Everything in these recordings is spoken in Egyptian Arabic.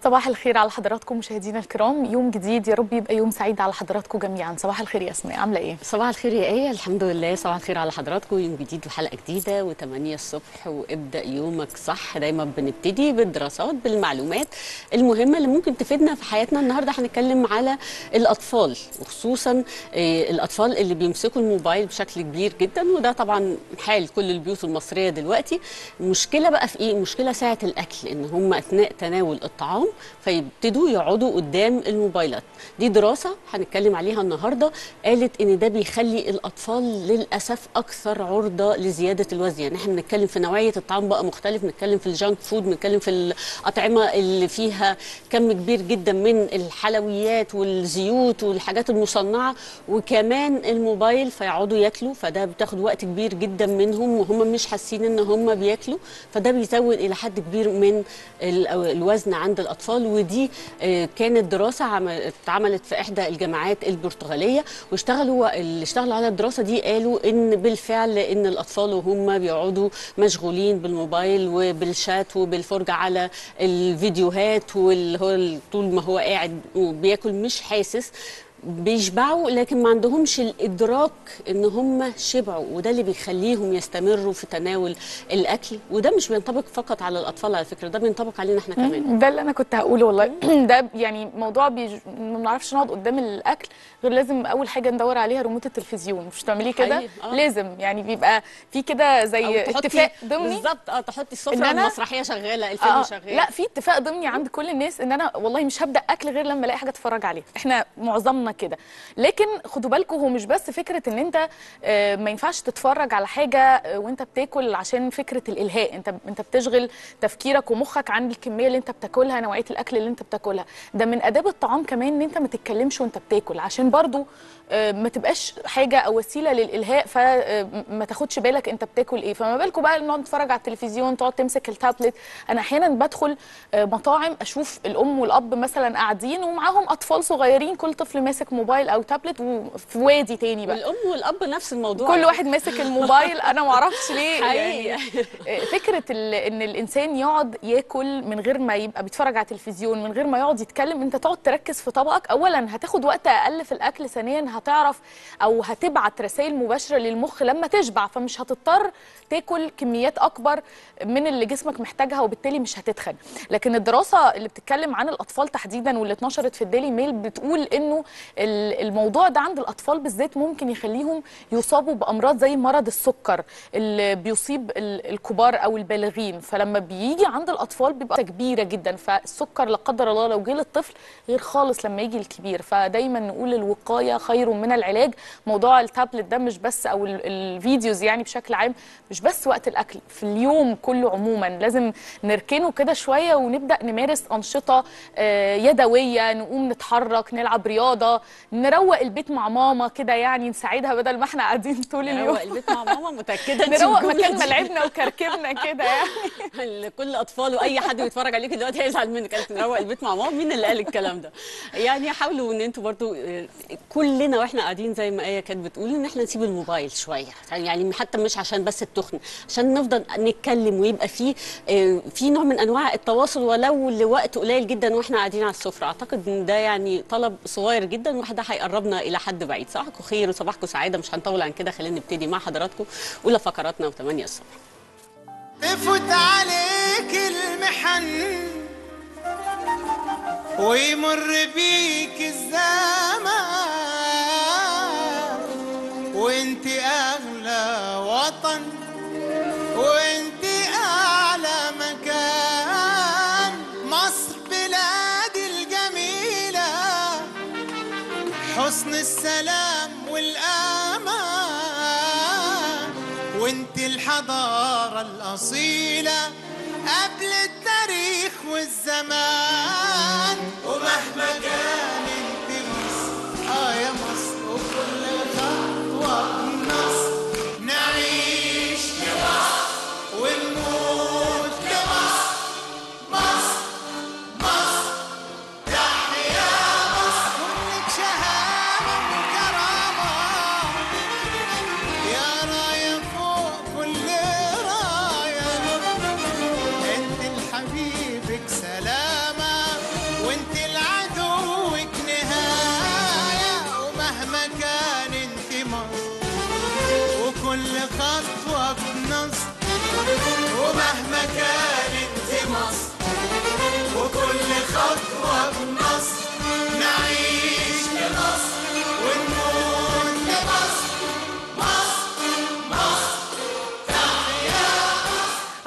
صباح الخير على حضراتكم مشاهدينا الكرام يوم جديد يا رب يبقى يوم سعيد على حضراتكم جميعا صباح الخير يا اسماء عامله ايه صباح الخير يا ايه الحمد لله صباح الخير على حضراتكم يوم جديد وحلقه جديده و8 الصبح وابدا يومك صح دايما بنبتدي بالدراسات بالمعلومات المهمه اللي ممكن تفيدنا في حياتنا النهارده هنتكلم على الاطفال وخصوصا آه، الاطفال اللي بيمسكوا الموبايل بشكل كبير جدا وده طبعا حال كل البيوت المصريه دلوقتي المشكله بقى في ايه المشكله ساعه الاكل ان هم اثناء تناول الطعام فيبتدوا يقعدوا قدام الموبايلات دي دراسه هنتكلم عليها النهارده قالت ان ده بيخلي الاطفال للاسف اكثر عرضه لزياده الوزن يعني احنا بنتكلم في نوعيه الطعام بقى مختلف بنتكلم في الجانك فود بنتكلم في الاطعمه اللي فيها كم كبير جدا من الحلويات والزيوت والحاجات المصنعه وكمان الموبايل فيقعدوا ياكلوا فده بتاخد وقت كبير جدا منهم وهم مش حاسين ان هم بياكلوا فده بيزود الى حد كبير من ال- الوزن عند الاطفال ودي آه، كانت دراسه عم- اتعملت في احدى الجامعات البرتغاليه واشتغلوا اللي اشتغلوا على الدراسه دي قالوا ان بالفعل ان الاطفال وهم بيقعدوا مشغولين بالموبايل وبالشات وبالفرجه على الفيديوهات واللي هو طول ما هو قاعد وبياكل مش حاسس بيشبعوا لكن ما عندهمش الادراك ان هم شبعوا وده اللي بيخليهم يستمروا في تناول الاكل وده مش بينطبق فقط على الاطفال على فكره ده بينطبق علينا احنا كمان ده اللي انا كنت هقوله والله ده يعني موضوع بيج... ما بنعرفش نقعد قدام الاكل غير لازم اول حاجه ندور عليها ريموت التلفزيون مش تعمليه كده حقيقي، آه. لازم يعني بيبقى في كده زي أو تحطي- اتفاق ضمني بالظبط اه تحطي إن السفره أنا- المسرحيه شغاله الفيلم آه شغال لا في اتفاق ضمني عند كل الناس ان انا والله مش هبدا اكل غير لما الاقي حاجه اتفرج عليها احنا معظمنا كده لكن خدوا بالكم هو مش بس فكره ان انت آه، ما ينفعش تتفرج على حاجه آه، وانت بتاكل عشان فكره الالهاء انت انت بتشغل تفكيرك ومخك عن الكميه اللي انت بتاكلها نوعيه الاكل اللي انت بتاكلها ده من اداب الطعام كمان ان انت ما تتكلمش وانت بتاكل عشان برضو آه، ما تبقاش حاجه او وسيله للالهاء فما تاخدش بالك انت بتاكل ايه فما بالكم بقى نقعد نتفرج على التلفزيون تقعد تمسك التابلت انا احيانا بدخل آه، مطاعم اشوف الام والاب مثلا قاعدين ومعاهم اطفال صغيرين كل طفل ماسك موبايل او تابلت وفي وادي تاني بقى والام والاب نفس الموضوع كل واحد ماسك الموبايل انا ما اعرفش ليه حقيقي. يعني آه، فكره ال- ان الانسان يقعد ياكل من غير ما يبقى بيتفرج على التلفزيون من غير ما يقعد يتكلم انت تقعد تركز في طبقك اولا هتاخد وقت اقل في الاكل ثانيا هتعرف او هتبعت رسائل مباشره للمخ لما تشبع فمش هتضطر تاكل كميات اكبر من اللي جسمك محتاجها وبالتالي مش هتتخن لكن الدراسه اللي بتتكلم عن الاطفال تحديدا واللي اتنشرت في الديلي ميل بتقول انه ال- الموضوع ده عند الاطفال بالذات ممكن يخليهم يصابوا بامراض زي مرض السكر اللي بيصيب ال- الكبار او البالغين فلما بيجي عند الاطفال بيبقى كبيره جدا فالسكر لا قدر الله لو جه للطفل غير خالص لما يجي الكبير فدايما نقول الوقايه خير من العلاج موضوع التابلت ده مش بس او ال- الفيديوز يعني بشكل عام مش بس وقت الاكل في اليوم كله عموما لازم نركنه كده شويه ونبدا نمارس انشطه آه، يدويه نقوم نتحرك نلعب رياضه نروق البيت مع ماما كده يعني نساعدها بدل ما احنا قاعدين طول اليوم نروق البيت مع ماما متاكده إنتي نروق الجملة مكان دي ملعبنا وكركبنا كده يعني لكل اطفال واي حد بيتفرج عليكي دلوقتي هيزعل منك قالت نروق البيت مع ماما مين اللي قال الكلام ده يعني حاولوا ان انتوا برضو آه، كلنا واحنا قاعدين زي ما ايه كانت بتقول ان احنا نسيب الموبايل شويه يعني حتى مش عشان بس التخن عشان نفضل نتكلم ويبقى في آه، في نوع من انواع التواصل ولو لوقت قليل جدا واحنا قاعدين على السفره اعتقد ان ده يعني طلب صغير جدا وده هيقربنا الى حد بعيد صباحكم خير وصباحكم سعاده مش هنطول عن كده خلينا نبتدي مع حضراتكم اولى فقراتنا و8 الصبح تفوت عليك المحن ويمر بيك الزمان وانت اغلى وطن وانت اعلى مكان مصر بلادي الجميله حسن السلام والأمان وانت الحضارة الأصيلة قبل التاريخ والزمان ومهما كان انت مصر اه يا مصر وكل خطوة بنصر نعيش لمصر ونموت لمصر مصر مصر تحيا مصر كلك شهامة وكرامة يا راية فوق كل راية انت لحبيبك سلامة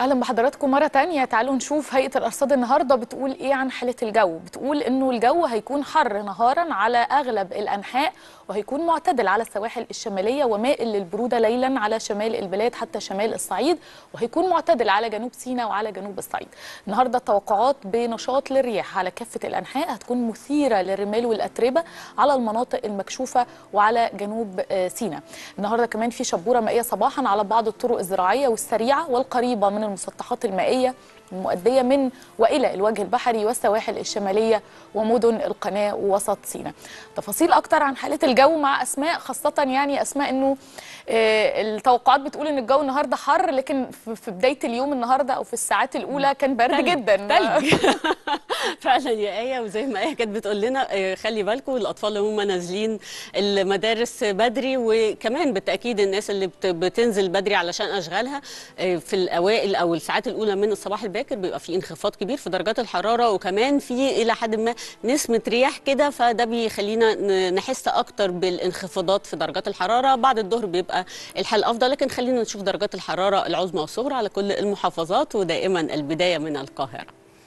اهلا بحضراتكم مره تانية تعالوا نشوف هيئه الارصاد النهارده بتقول ايه عن حاله الجو بتقول انه الجو هيكون حر نهارا على اغلب الانحاء وهيكون معتدل على السواحل الشماليه ومائل للبروده ليلا على شمال البلاد حتى شمال الصعيد وهيكون معتدل على جنوب سيناء وعلى جنوب الصعيد النهارده التوقعات بنشاط للرياح على كافه الانحاء هتكون مثيره للرمال والاتربه على المناطق المكشوفه وعلى جنوب آه، سيناء النهارده كمان في شبوره مائيه صباحا على بعض الطرق الزراعيه والسريعه والقريبه من المسطحات المائيه المؤدية من وإلى الوجه البحري والسواحل الشمالية ومدن القناة ووسط سيناء تفاصيل أكتر عن حالة الجو مع أسماء خاصة يعني أسماء أنه آه، التوقعات بتقول أن الجو النهاردة حر لكن في في بداية اليوم النهاردة أو في الساعات الأولى كان برد تلج، جدا تلج فعلا يا ايه وزي ما ايه كانت بتقول لنا آه، خلي بالكم الاطفال اللي هم نازلين المدارس بدري وكمان بالتاكيد الناس اللي بت- بتنزل بدري علشان اشغالها آه، في الاوائل او الساعات الاولى من الصباح الباكر بيبقى في انخفاض كبير في درجات الحراره وكمان في الى حد ما نسمه رياح كده فده بيخلينا ن- نحس اكتر بالانخفاضات في درجات الحراره بعد الظهر بيبقى الحال افضل لكن خلينا نشوف درجات الحراره العظمى والصغرى على كل المحافظات ودائما البدايه من القاهره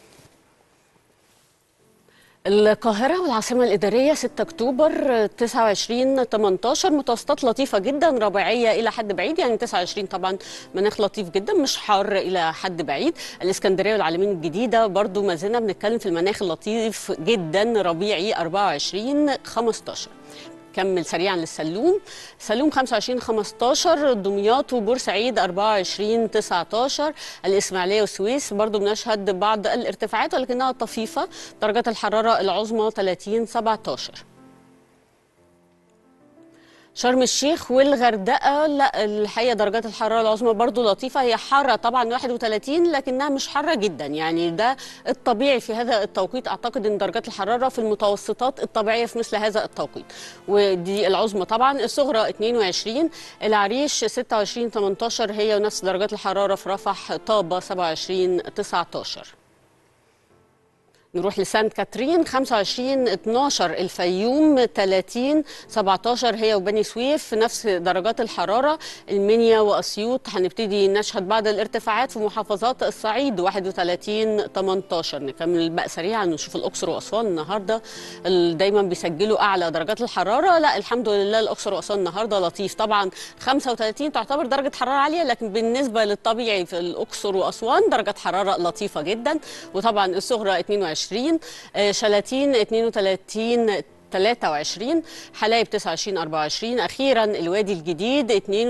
القاهرة والعاصمة الإدارية 6 أكتوبر 29 18 متوسطات لطيفة جدا ربيعية إلى حد بعيد يعني 29 طبعا مناخ لطيف جدا مش حار إلى حد بعيد الإسكندرية والعالمين الجديدة برضو ما زلنا بنتكلم في المناخ اللطيف جدا ربيعي 24 15 كمل سريعا للسلوم سلوم 25 15 دمياط وبورسعيد 24 19 الاسماعيليه والسويس برضو بنشهد بعض الارتفاعات ولكنها طفيفه درجات الحراره العظمى 30 17 شرم الشيخ والغردقه لا الحقيقه درجات الحراره العظمى برضو لطيفه هي حاره طبعا 31 لكنها مش حاره جدا يعني ده الطبيعي في هذا التوقيت اعتقد ان درجات الحراره في المتوسطات الطبيعيه في مثل هذا التوقيت ودي العظمى طبعا الصغرى 22 العريش 26 18 هي ونفس درجات الحراره في رفح طابه 27 19 نروح لسانت كاترين 25 12 الفيوم 30 17 هي وبني سويف نفس درجات الحراره المنيا واسيوط هنبتدي نشهد بعض الارتفاعات في محافظات الصعيد 31 18 نكمل بقى سريعا نشوف الاقصر واسوان النهارده ال- دايما بيسجلوا اعلى درجات الحراره لا الحمد لله الاقصر واسوان النهارده لطيف طبعا 35 تعتبر درجه حراره عاليه لكن بالنسبه للطبيعي في الاقصر واسوان درجه حراره لطيفه جدا وطبعا الصغرى 22 آه، شلاتين 32 23 حلايب 29 24 اخيرا الوادي الجديد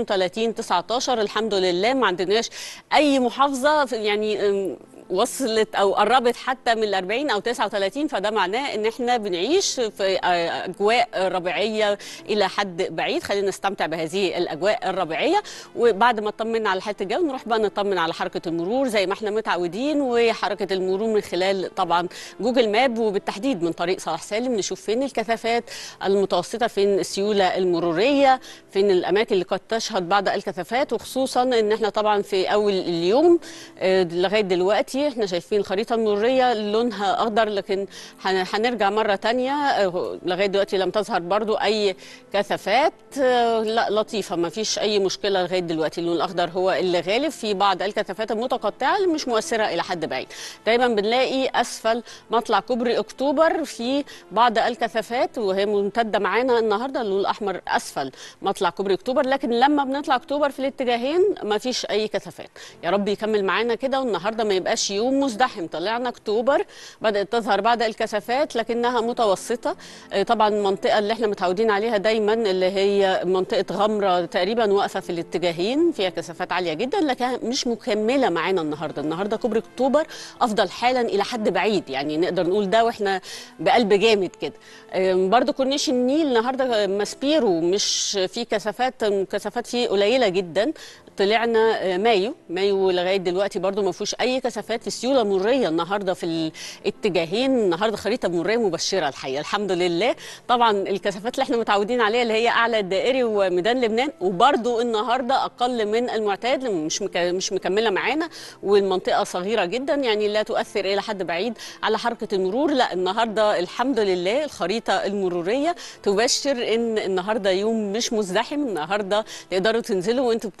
32 19 الحمد لله ما عندناش اي محافظه في- يعني أم، وصلت او قربت حتى من ال 40 او 39 فده معناه ان احنا بنعيش في آه، اجواء ربيعيه الى حد بعيد خلينا نستمتع بهذه الاجواء الربيعيه وبعد ما اطمنا على حاله الجو نروح بقى نطمن على حركه المرور زي ما احنا متعودين وحركه المرور من خلال طبعا جوجل ماب وبالتحديد من طريق صلاح سالم نشوف فين الكثافات المتوسطه فين السيوله المروريه فين الاماكن اللي قد تشهد بعض الكثافات وخصوصا ان احنا طبعا في اول اليوم آه، لغايه دلوقتي احنا شايفين الخريطه المروريه لونها اخضر لكن هن- هنرجع مره تانية آه، لغايه دلوقتي لم تظهر برضو اي كثافات آه، لا لطيفه ما فيش اي مشكله لغايه دلوقتي اللون الاخضر هو اللي غالب في بعض الكثافات المتقطعه اللي مش مؤثره الى حد بعيد دايما بنلاقي اسفل مطلع كوبري اكتوبر في بعض الكثافات وهي ممتده معانا النهارده اللون الاحمر اسفل مطلع كوبري اكتوبر لكن لما بنطلع اكتوبر في الاتجاهين ما فيش اي كثافات يا رب يكمل معانا كده والنهارده ما يبقاش يوم مزدحم طلعنا اكتوبر بدات تظهر بعض الكثافات لكنها متوسطه آه، طبعا المنطقه اللي احنا متعودين عليها دايما اللي هي منطقه غمره تقريبا واقفه في الاتجاهين فيها كثافات عاليه جدا لكن مش مكمله معانا النهارده النهارده كوبري اكتوبر افضل حالا الى حد بعيد يعني نقدر نقول ده واحنا بقلب جامد كده آم، برضو كورنيش النيل النهارده ماسبيرو مش في كثافات كثافات فيه قليله جدا طلعنا آه، مايو مايو لغايه دلوقتي برضو ما فيهوش اي كثافات في سيوله مريه النهارده في الاتجاهين النهارده خريطه مريه مبشره الحقيقه الحمد لله طبعا الكثافات اللي احنا متعودين عليها اللي هي اعلى الدائري وميدان لبنان وبرضو النهارده اقل من المعتاد مش مك... مش مكمله معانا والمنطقه صغيره جدا يعني لا تؤثر الى حد بعيد على حركه المرور لا النهارده الحمد لله الخريطه المروريه تبشر ان النهارده يوم مش مزدحم النهارده تقدروا تنزلوا وانتم بتستمتعوا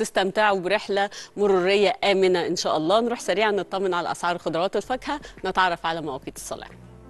ممتع وبرحله مروريه امنه ان شاء الله نروح سريعا نطمن على اسعار الخضروات والفاكهه نتعرف على مواقيت الصلاه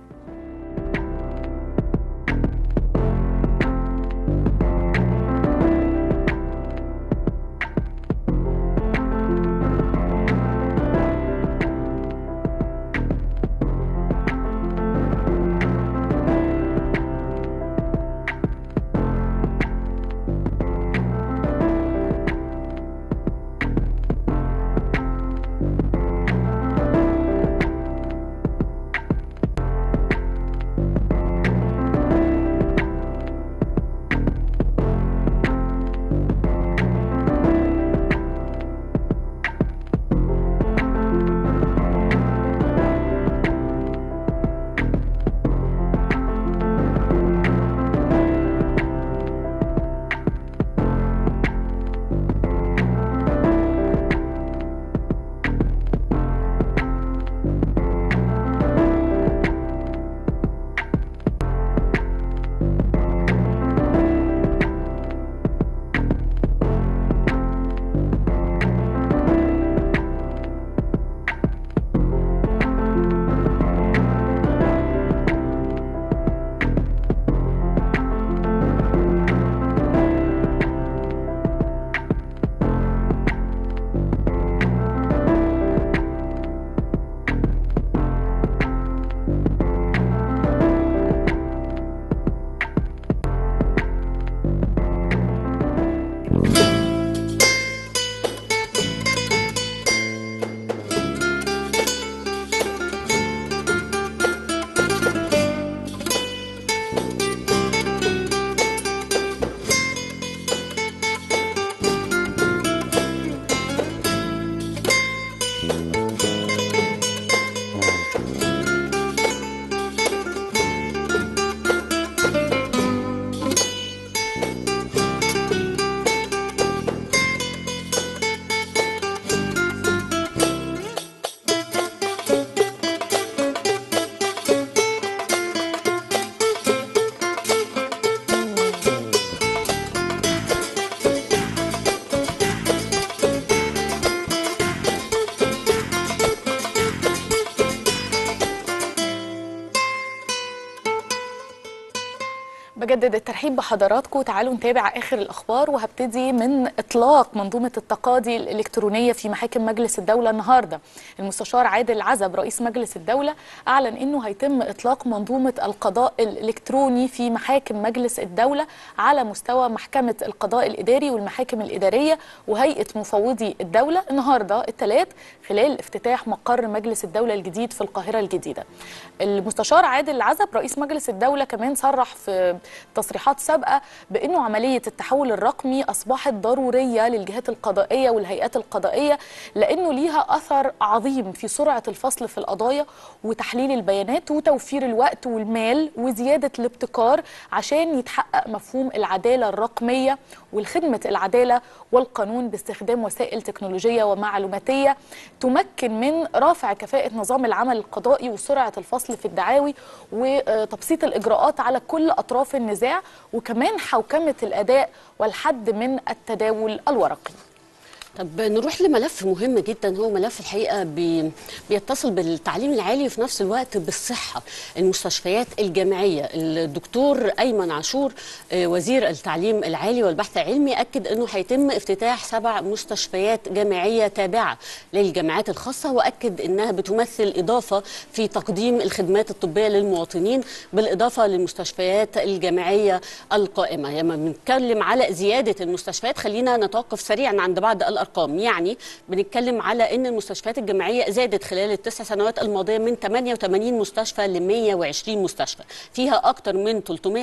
بجدد الترحيب بحضراتكم تعالوا نتابع اخر الاخبار وهبتدي من اطلاق منظومه التقاضي الالكترونيه في محاكم مجلس الدوله النهارده المستشار عادل عزب رئيس مجلس الدوله اعلن انه هيتم اطلاق منظومه القضاء الالكتروني في محاكم مجلس الدوله على مستوى محكمه القضاء الاداري والمحاكم الاداريه وهيئه مفوضي الدوله النهارده الثلاث خلال افتتاح مقر مجلس الدوله الجديد في القاهره الجديده المستشار عادل عزب رئيس مجلس الدوله كمان صرح في تصريحات سابقه بانه عمليه التحول الرقمي اصبحت ضروريه للجهات القضائيه والهيئات القضائيه لانه ليها اثر عظيم في سرعه الفصل في القضايا وتحليل البيانات وتوفير الوقت والمال وزياده الابتكار عشان يتحقق مفهوم العداله الرقميه والخدمه العداله والقانون باستخدام وسائل تكنولوجيه ومعلوماتيه تمكن من رفع كفاءه نظام العمل القضائي وسرعه الفصل في الدعاوي وتبسيط الاجراءات على كل اطراف النزاع وكمان حوكمه الاداء والحد من التداول الورقي طب نروح لملف مهم جدا هو ملف الحقيقه بي بيتصل بالتعليم العالي وفي نفس الوقت بالصحه المستشفيات الجامعيه الدكتور ايمن عاشور آه، وزير التعليم العالي والبحث العلمي اكد انه هيتم افتتاح سبع مستشفيات جامعيه تابعه للجامعات الخاصه واكد انها بتمثل اضافه في تقديم الخدمات الطبيه للمواطنين بالاضافه للمستشفيات الجامعيه القائمه لما بنتكلم على زياده المستشفيات خلينا نتوقف سريعا عند بعض الارقام يعني بنتكلم على ان المستشفيات الجامعيه زادت خلال التسع سنوات الماضيه من 88 مستشفى ل 120 مستشفى فيها اكثر من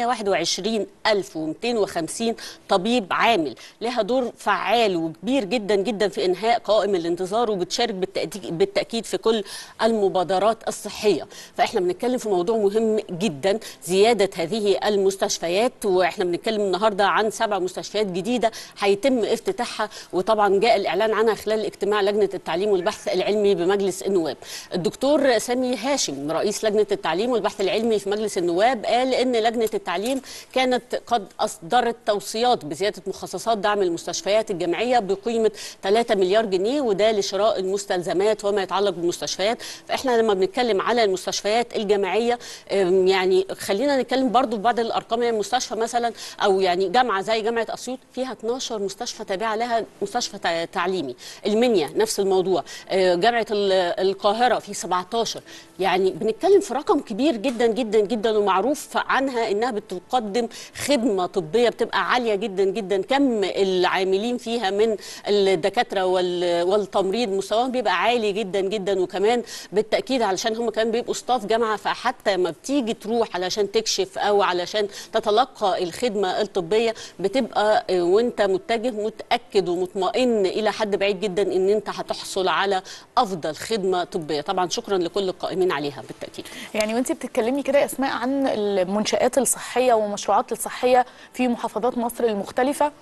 321250 طبيب عامل لها دور فعال وكبير جدا جدا في انهاء قائم الانتظار وبتشارك بالتأكيد, بالتاكيد في كل المبادرات الصحيه فاحنا بنتكلم في موضوع مهم جدا زياده هذه المستشفيات واحنا بنتكلم النهارده عن سبع مستشفيات جديده هيتم افتتاحها وطبعا جاء وجاء الاعلان عنها خلال اجتماع لجنه التعليم والبحث العلمي بمجلس النواب الدكتور سامي هاشم رئيس لجنه التعليم والبحث العلمي في مجلس النواب قال ان لجنه التعليم كانت قد اصدرت توصيات بزياده مخصصات دعم المستشفيات الجامعيه بقيمه 3 مليار جنيه وده لشراء المستلزمات وما يتعلق بالمستشفيات فاحنا لما بنتكلم على المستشفيات الجامعيه أم، يعني خلينا نتكلم برضو في بعض الارقام يعني مستشفى مثلا او يعني جامعه زي جامعه اسيوط فيها 12 مستشفى تابعه لها مستشفى تع- تعليمي المنيا نفس الموضوع آه، جامعه ال- القاهره في 17 يعني بنتكلم في رقم كبير جدا جدا جدا ومعروف عنها انها بتقدم خدمه طبيه بتبقى عاليه جدا جدا كم العاملين فيها من الدكاتره وال- والتمريض مستواهم بيبقى عالي جدا جدا وكمان بالتاكيد علشان هم كمان بيبقوا ستاف جامعه فحتى ما بتيجي تروح علشان تكشف او علشان تتلقى الخدمه الطبيه بتبقى آه، وانت متجه متاكد ومطمئن الى حد بعيد جدا ان انت هتحصل على افضل خدمه طبيه طبعا شكرا لكل القائمين عليها بالتاكيد يعني وانت بتتكلمي كده يا اسماء عن المنشآت الصحية والمشروعات الصحية في محافظات مصر المختلفة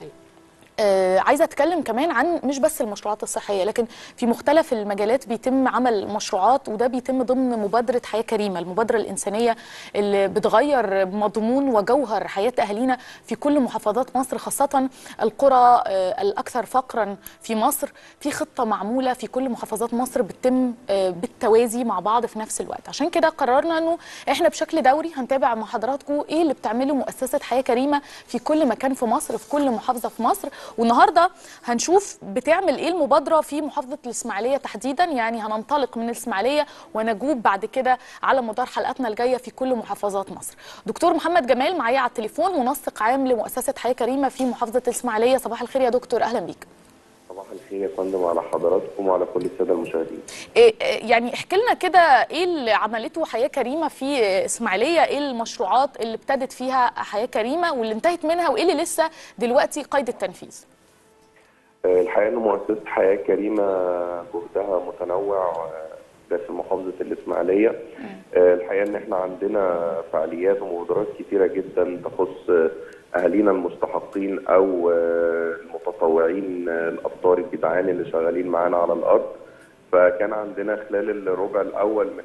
آه عايزه اتكلم كمان عن مش بس المشروعات الصحيه لكن في مختلف المجالات بيتم عمل مشروعات وده بيتم ضمن مبادره حياه كريمه المبادره الانسانيه اللي بتغير مضمون وجوهر حياه اهالينا في كل محافظات مصر خاصه القرى آه الاكثر فقرا في مصر في خطه معموله في كل محافظات مصر بتتم آه بالتوازي مع بعض في نفس الوقت عشان كده قررنا انه احنا بشكل دوري هنتابع مع حضراتكم ايه اللي بتعمله مؤسسه حياه كريمه في كل مكان في مصر في كل محافظه في مصر والنهارده هنشوف بتعمل ايه المبادره في محافظه الاسماعيليه تحديدا يعني هننطلق من الاسماعيليه ونجوب بعد كده على مدار حلقاتنا الجايه في كل محافظات مصر دكتور محمد جمال معايا على التليفون منسق عام لمؤسسه حياه كريمه في محافظه الاسماعيليه صباح الخير يا دكتور اهلا بيك صباح الخير يا فندم على حضراتكم وعلى كل الساده المشاهدين. إيه إيه يعني احكي لنا كده ايه اللي عملته حياه كريمه في اسماعيليه ايه المشروعات اللي ابتدت فيها حياه كريمه واللي انتهت منها وايه اللي لسه دلوقتي قيد التنفيذ آه، الحقيقه ان مؤسسه حياه كريمه جهدها متنوع آه، داخل محافظه الاسماعيليه. آه، الحقيقه ان احنا عندنا فعاليات ومبادرات كثيره جدا تخص آه، اهالينا المستحقين او آه، المتطوعين آه، الابطال الجدعان اللي شغالين معانا على الارض. فكان عندنا خلال الربع الاول من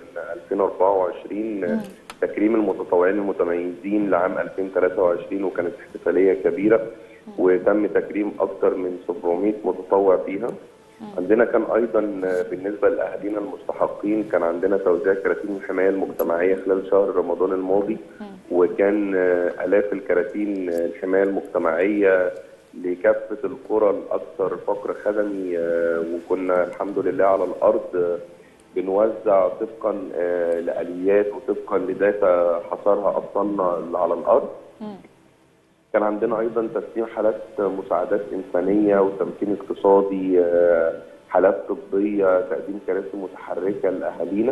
2024 تكريم المتطوعين المتميزين لعام 2023 وكانت احتفاليه كبيره وتم تكريم اكثر من 700 متطوع فيها. عندنا كان ايضا بالنسبه لاهالينا المستحقين كان عندنا توزيع كراتين الحمايه المجتمعيه خلال شهر رمضان الماضي وكان الاف الكراتين الحمايه المجتمعيه لكافه القرى الاكثر فقر خدمي آه، وكنا الحمد لله على الارض آه، بنوزع طبقا آه، لاليات وطبقا لداتا حصرها ابطالنا اللي على الارض كان عندنا ايضا تسليم حالات مساعدات انسانيه وتمكين اقتصادي آه، حالات طبيه تقديم كراسي متحركه لاهالينا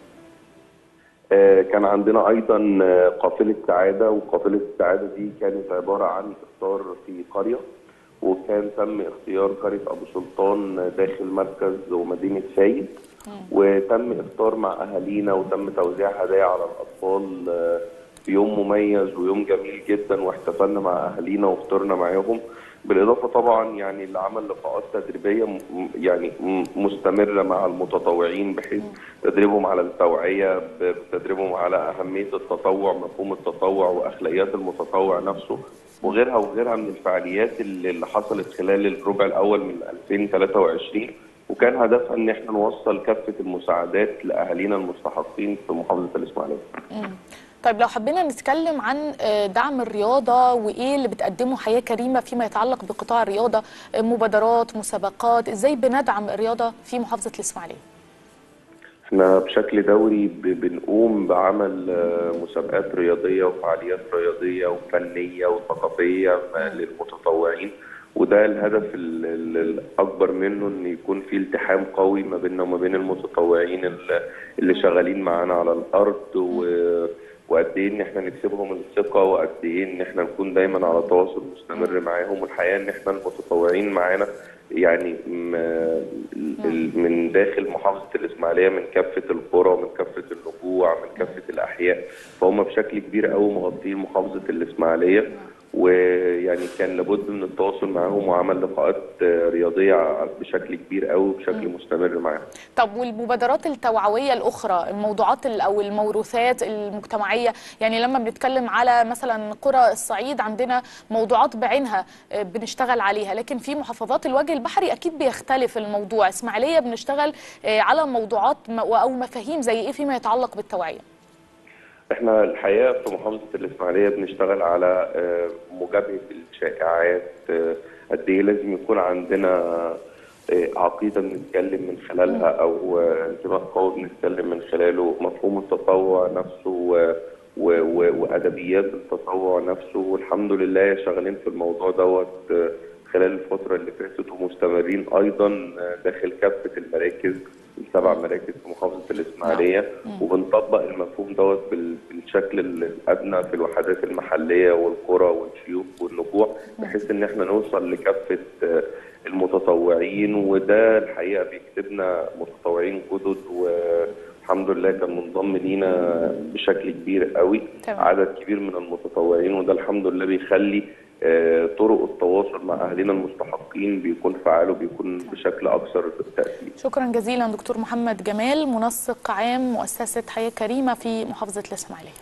آه، كان عندنا ايضا آه، قافله سعاده وقافله السعاده دي كانت عباره عن افطار في قريه وكان تم اختيار قريه ابو سلطان داخل مركز ومدينه فايد وتم افطار مع اهالينا وتم توزيع هدايا على الاطفال آه، في يوم مميز ويوم جميل جدا واحتفلنا مع اهالينا وفطرنا معاهم بالاضافه طبعا يعني لعمل لقاءات تدريبيه م- يعني م- مستمره مع المتطوعين بحيث تدريبهم على التوعيه ب- تدريبهم على اهميه التطوع مفهوم التطوع واخلاقيات المتطوع نفسه وغيرها وغيرها من الفعاليات اللي اللي حصلت خلال الربع الاول من 2023 وكان هدفها ان احنا نوصل كافه المساعدات لاهالينا المستحقين في محافظه الاسماعيليه. طيب لو حبينا نتكلم عن آه، دعم الرياضة وإيه اللي بتقدمه حياة كريمة فيما يتعلق بقطاع الرياضة آه، مبادرات مسابقات إزاي بندعم الرياضة في محافظة الإسماعيلية احنا بشكل دوري ب- بنقوم بعمل آه، مسابقات رياضيه وفعاليات رياضيه وفنيه وثقافيه آه، للمتطوعين وده الهدف ال- ال- الاكبر منه ان يكون في التحام قوي ما بيننا وما بين المتطوعين ال- اللي شغالين معانا على الارض و- وقد ايه ان احنا نكسبهم الثقه وقد ايه ان احنا نكون دايما على تواصل مستمر معاهم والحقيقه ان احنا المتطوعين معانا يعني م- ال- من داخل محافظه الاسماعيليه من كافه القرى ومن كافه النجوع من كافه الاحياء فهم بشكل كبير قوي مغطين محافظه الاسماعيليه ويعني كان لابد من التواصل معاهم وعمل لقاءات آه، رياضيه بشكل كبير قوي وبشكل مستمر معاهم طب والمبادرات التوعويه الاخرى الموضوعات ال- او الموروثات المجتمعيه يعني لما بنتكلم على مثلا قرى الصعيد عندنا موضوعات بعينها آه، بنشتغل عليها لكن في محافظات الوجه البحري اكيد بيختلف الموضوع اسماعيليه بنشتغل آه، على موضوعات م- او مفاهيم زي ايه فيما يتعلق بالتوعيه احنا الحقيقه في محافظه الاسماعيليه بنشتغل على آه، مجابهه الشائعات آه، قد ايه لازم يكون عندنا آه، عقيده بنتكلم من خلالها او آه، انتماء قوي بنتكلم من خلاله مفهوم التطوع نفسه و- و- و- وادبيات التطوع نفسه والحمد لله شغالين في الموضوع دوت آه، خلال الفتره اللي فاتت ومستمرين ايضا آه، داخل كافه المراكز السبع مراكز في محافظه الاسماعيليه وبنطبق المفهوم دوت بال- بالشكل الادنى في الوحدات المحليه والقرى والشيوخ والنجوع بحيث ان احنا نوصل لكافه آه، المتطوعين وده الحقيقه بيكتبنا متطوعين جدد والحمد لله كان منضم لينا بشكل كبير قوي تمام. عدد كبير من المتطوعين وده الحمد لله بيخلي آه، طرق التواصل مع اهالينا المستحقين بيكون فعال وبيكون بشكل اكثر تاثير شكرا جزيلا دكتور محمد جمال منسق عام مؤسسه حياه كريمه في محافظه الاسماعيليه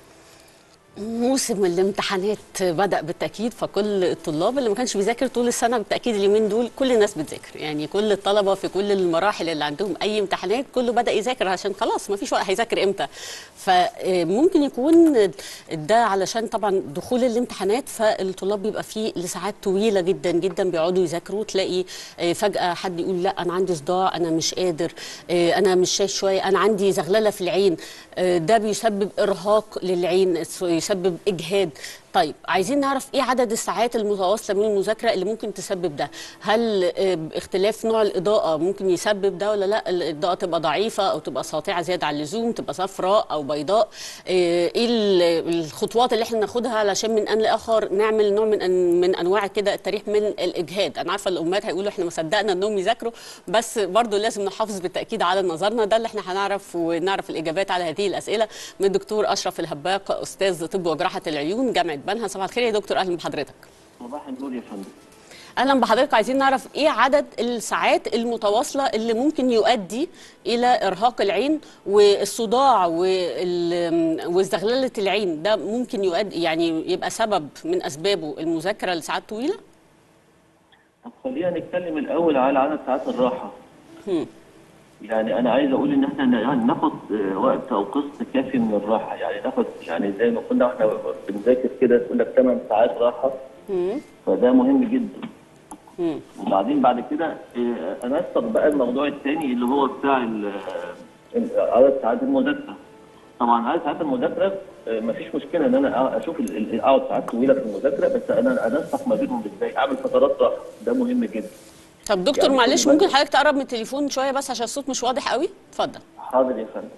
موسم الامتحانات بدأ بالتأكيد فكل الطلاب اللي ما كانش بيذاكر طول السنة بالتأكيد اليومين دول كل الناس بتذاكر يعني كل الطلبة في كل المراحل اللي عندهم أي امتحانات كله بدأ يذاكر عشان خلاص ما فيش وقت هيذاكر إمتى فممكن يكون ده علشان طبعا دخول الامتحانات فالطلاب بيبقى فيه لساعات طويلة جدا جدا بيقعدوا يذاكروا تلاقي آه، فجأة حد يقول لا أنا عندي صداع أنا مش قادر آه، أنا مش شايف شوية أنا عندي زغللة في العين آه، ده بيسبب إرهاق للعين يسبب إجهاد طيب عايزين نعرف ايه عدد الساعات المتواصله من المذاكره اللي ممكن تسبب ده هل آه، اختلاف نوع الاضاءه ممكن يسبب ده ولا لا الاضاءه تبقى ضعيفه او تبقى ساطعه زياده عن اللزوم تبقى صفراء او بيضاء آه، ايه ال- الخطوات اللي احنا ناخدها علشان من ان لاخر نعمل نوع من أن من انواع كده التاريخ من الاجهاد انا عارفه الامهات هيقولوا احنا ما صدقنا انهم يذاكروا بس برضو لازم نحافظ بالتاكيد على نظرنا ده اللي احنا هنعرف ونعرف الاجابات على هذه الاسئله من الدكتور اشرف الهباق استاذ طب وجراحه العيون جامعه بنها صباح الخير يا دكتور اهلا بحضرتك صباح النور يا فندم اهلا بحضرتك عايزين نعرف ايه عدد الساعات المتواصله اللي ممكن يؤدي الى ارهاق العين والصداع وال- وزغلله العين ده ممكن يؤدي يعني يبقى سبب من اسبابه المذاكره لساعات طويله طب خلينا نتكلم الاول على عدد ساعات الراحه هم. يعني انا عايز اقول ان احنا ن- ناخد آه، وقت او قسط كافي من الراحه يعني ناخد يعني زي ما كنا احنا بنذاكر كده تقول لك 8 ساعات راحه هم. فده مهم جدا هم. وبعدين بعد كده آه، انسق بقى الموضوع الثاني اللي هو بتاع ال- ال- عدد ساعات المذاكره طبعا عدد ساعات المذاكره آه، مفيش مشكله ان انا اشوف ال- ال- اقعد ساعات طويله في المذاكره بس انا انسق ما بينهم ازاي اعمل فترات راحه ده مهم جدا طب دكتور يعني معلش كل ممكن بدء- حضرتك تقرب من التليفون شويه بس عشان الصوت مش واضح قوي اتفضل حاضر يا فندم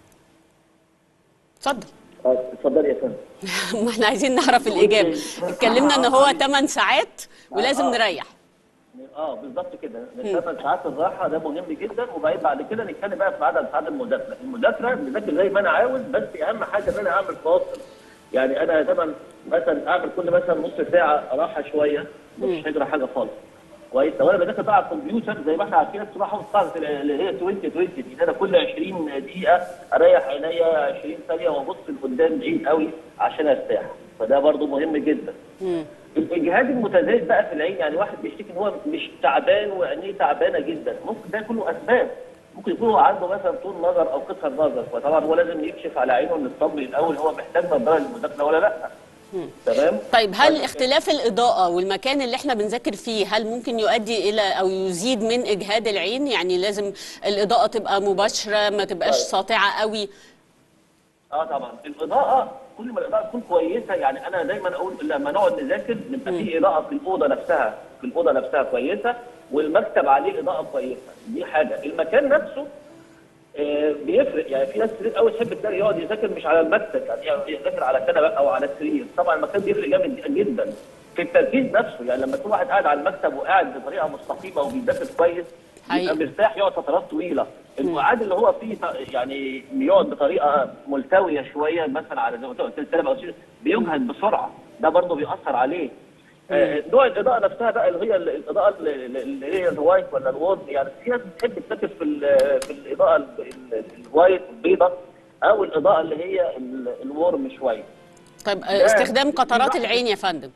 اتفضل آه، اتفضل يا فندم ما احنا عايزين نعرف الاجابه اتكلمنا ان هو 8 ساعات ولازم آه. نريح اه بالظبط كده ثمان ساعات الراحه ده مهم جدا وبعدين بعد كده نتكلم بقى في عدد ساعات المذاكره، المذاكره بذاكر زي ما انا عاوز بس اهم حاجه ان انا اعمل فاصل يعني انا طبعا مثلا اعمل كل مثلا نص ساعه راحه شويه مش هجرى حاجه خالص كويس لو انا بذاكر بقى على الكمبيوتر زي ما احنا عارفين الصباح والقاعده اللي هي 20 20 دي ان انا كل 20 دقيقه اريح عينيا 20 ثانيه وابص لقدام بعيد قوي عشان ارتاح فده برضو مهم جدا الاجهاد المتزايد بقى في العين يعني واحد بيشتكي ان هو مش تعبان وعينيه تعبانه جدا ممكن ده كله اسباب ممكن يكون هو عنده مثلا طول نظر او قصر نظر فطبعا هو لازم يكشف على عينه ونطمن الاول هو محتاج نظاره للمذاكره ولا لا تمام طيب هل اختلاف الإضاءة والمكان اللي احنا بنذاكر فيه هل ممكن يؤدي إلى أو يزيد من إجهاد العين يعني لازم الإضاءة تبقى مباشرة ما تبقاش طيب. ساطعة قوي اه طبعا الاضاءه كل ما الاضاءه تكون كويسه يعني انا دايما اقول لما نقعد نذاكر نبقى في اضاءه في الاوضه نفسها في الاوضه نفسها كويسه والمكتب عليه اضاءه كويسه دي حاجه المكان نفسه آه، بيفرق يعني في ناس كتير قوي تحب تلاقي يقعد يذاكر مش على المكتب يعني يذاكر على كنبه او على السرير طبعا المكان بيفرق جامد جدا في التركيز نفسه يعني لما يكون واحد قاعد على المكتب وقاعد بطريقه مستقيمه وبيذاكر كويس حقيقي. يبقى مرتاح يقعد فترات طويله القعاد اللي هو فيه ط- يعني بيقعد بطريقه ملتويه شويه مثلا على زي ما قلت لك كنبه او سرير بيجهد بسرعه ده برضه بيأثر عليه آه، نوع الاضاءه نفسها بقى اللي هي ال- الاضاءه اللي اللي هي الوايت ولا الوورد يعني في ناس بتحب تركز في ال- في الاضاءه ال- ال- الوايت البيضاء او الاضاءه اللي هي ال- الورم شويه طيب آه، استخدام قطرات العين يا فندم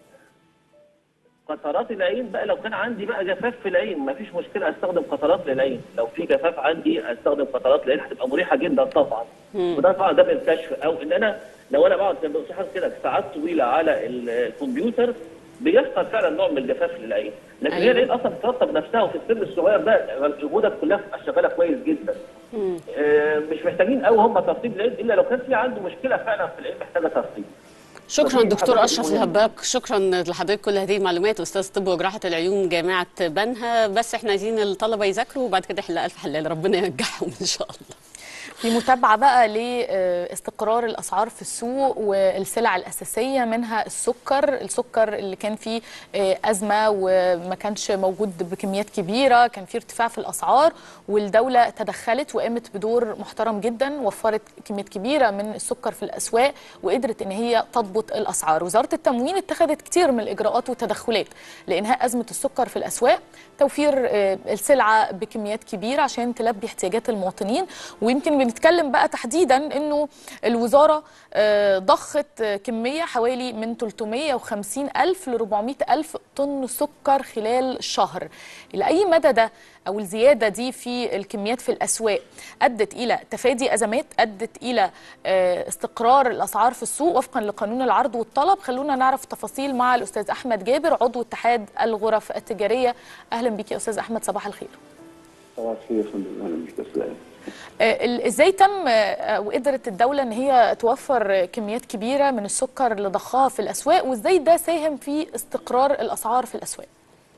قطرات العين بقى لو كان عندي بقى جفاف في العين ما فيش مشكله استخدم قطرات للعين لو في جفاف عندي استخدم قطرات للعين هتبقى مريحه جدا طبعا وده طبعا ده بالكشف او ان انا لو انا بقعد زي ما قلت لحضرتك كده ساعات طويله على ال- الكمبيوتر بيحصل فعلا نوع من الجفاف للعين لكن هي أيوة. العين اصلا بترطب نفسها وفي السن الصغير ده الغدد كلها بتبقى شغاله كويس جدا آه، مش محتاجين قوي هم ترطيب العين الا لو كان في عنده مشكله فعلا في العين محتاجه ترطيب شكرا طيب، دكتور حضرتك اشرف مهم. الهباك شكرا لحضرتك كل هذه المعلومات استاذ طب وجراحه العيون جامعه بنها بس احنا عايزين الطلبه يذاكروا وبعد كده يحل الف حلال ربنا ينجحهم ان شاء الله في متابعة بقى لاستقرار الأسعار في السوق والسلع الأساسية منها السكر السكر اللي كان فيه آه، أزمة وما كانش موجود بكميات كبيرة كان فيه ارتفاع في الأسعار والدولة تدخلت وقامت بدور محترم جدا وفرت كميات كبيرة من السكر في الأسواق وقدرت إن هي تضبط الأسعار وزارة التموين اتخذت كتير من الإجراءات والتدخلات لإنهاء أزمة السكر في الأسواق توفير آه، السلعة بكميات كبيرة عشان تلبي احتياجات المواطنين ويمكن بنتكلم بقى تحديدا انه الوزاره آه، ضخت آه، كميه حوالي من 350 الف ل 400 الف طن سكر خلال شهر الى اي مدى ده او الزياده دي في الكميات في الاسواق ادت الى تفادي ازمات ادت الى آه، استقرار الاسعار في السوق وفقا لقانون العرض والطلب خلونا نعرف تفاصيل مع الاستاذ احمد جابر عضو اتحاد الغرف التجاريه اهلا بيك يا استاذ احمد صباح الخير طبعا خير يا فندم اهلا بيك بس آه، ال- ازاي تم آه، وقدرت الدوله ان هي توفر آه، كميات كبيره من السكر اللي ضخها في الاسواق وازاي ده ساهم في استقرار الاسعار في الاسواق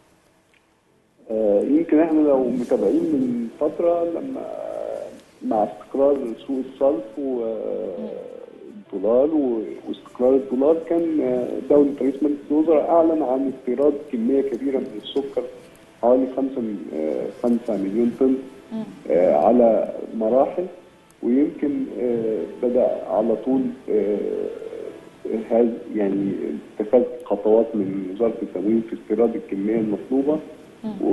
آه، يمكن احنا لو متابعين من فتره لما مع استقرار سوق الصرف والدولار و- واستقرار الدولار كان آه، دولة رئيس مجلس الوزراء أعلن عن استيراد كمية كبيرة من السكر حوالي 5 5 مليون طن آه، على مراحل ويمكن آه، بدأ على طول آه، هذا يعني اتخاذ خطوات من وزاره التموين في استيراد الكميه المطلوبه و...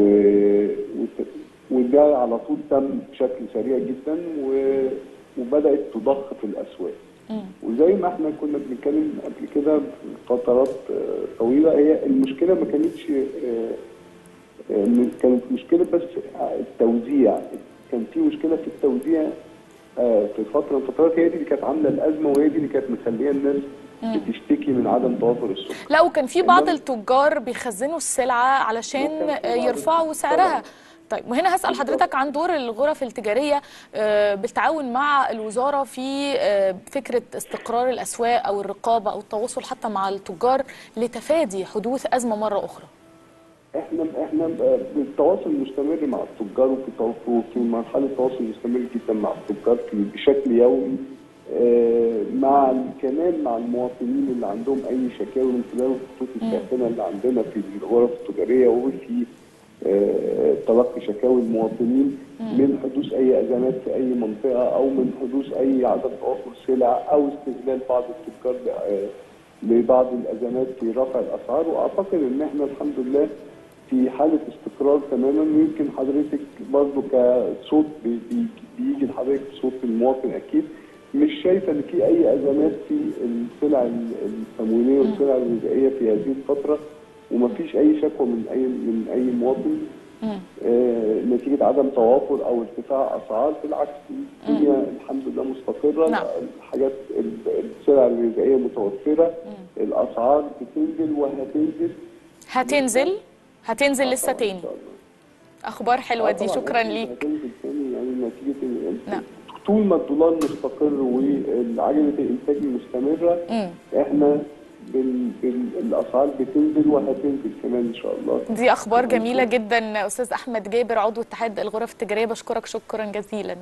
وت- وده على طول تم بشكل سريع جدا و... وبدات تضخ في الاسواق وزي ما احنا كنا بنتكلم قبل كده في فترات آه، طويله هي المشكله ما كانتش آه، آه، كانت مشكله بس التوزيع كان في مشكله في التوزيع آه، في فتره من الفترات هي دي اللي كانت عامله الازمه وهي دي اللي كانت مخليه الناس بتشتكي من عدم توافر السكر لا وكان في بعض إنما- التجار بيخزنوا السلعه علشان وكان في آه، بعض يرفعوا طبعاً. سعرها طيب وهنا هسال بالضبط. حضرتك عن دور الغرف التجاريه آه، بالتعاون مع الوزاره في آه، فكره استقرار الاسواق او الرقابه او التواصل حتى مع التجار لتفادي حدوث ازمه مره اخرى احنا احنا بالتواصل مستمر مع التجار وفي تو- وفي مرحله تواصل مستمر جدا مع التجار في بشكل يومي آه، مع كمان مع المواطنين اللي عندهم اي شكاوي من خلال الخطوط الساخنه اللي عندنا في الغرف التجاريه وفي آه، تلقي شكاوي المواطنين من حدوث اي ازمات في اي منطقه او من حدوث اي عدم توافر سلع او استغلال بعض التجار آه، لبعض الازمات في رفع الاسعار واعتقد ان احنا الحمد لله في حاله استقرار تماما ويمكن حضرتك برضه كصوت بي- بي- بيجي لحضرتك صوت المواطن اكيد مش شايفه ان في اي ازمات في السلع ال- التموينيه والسلع الغذائيه في هذه الفتره ومفيش اي شكوى من اي من اي مواطن آه نتيجه عدم توافر او ارتفاع اسعار بالعكس الدنيا الحمد لله مستقره نعم. الحاجات ال- السلع الغذائيه متوفره الاسعار بتنزل وهتنزل هتنزل هتنزل لسه طبعاً إن تاني شاء الله. اخبار حلوه آه دي طبعاً شكرا أكيد ليك هتنزل تاني يعني نتيجه ال- نعم. طول ما الدولار مستقر وعجله الانتاج مستمره مم. احنا بال... بال... الاسعار بتنزل وهتنزل كمان ان شاء الله دي اخبار جميله جدا استاذ احمد جابر عضو اتحاد الغرف التجاريه بشكرك شكرا جزيلا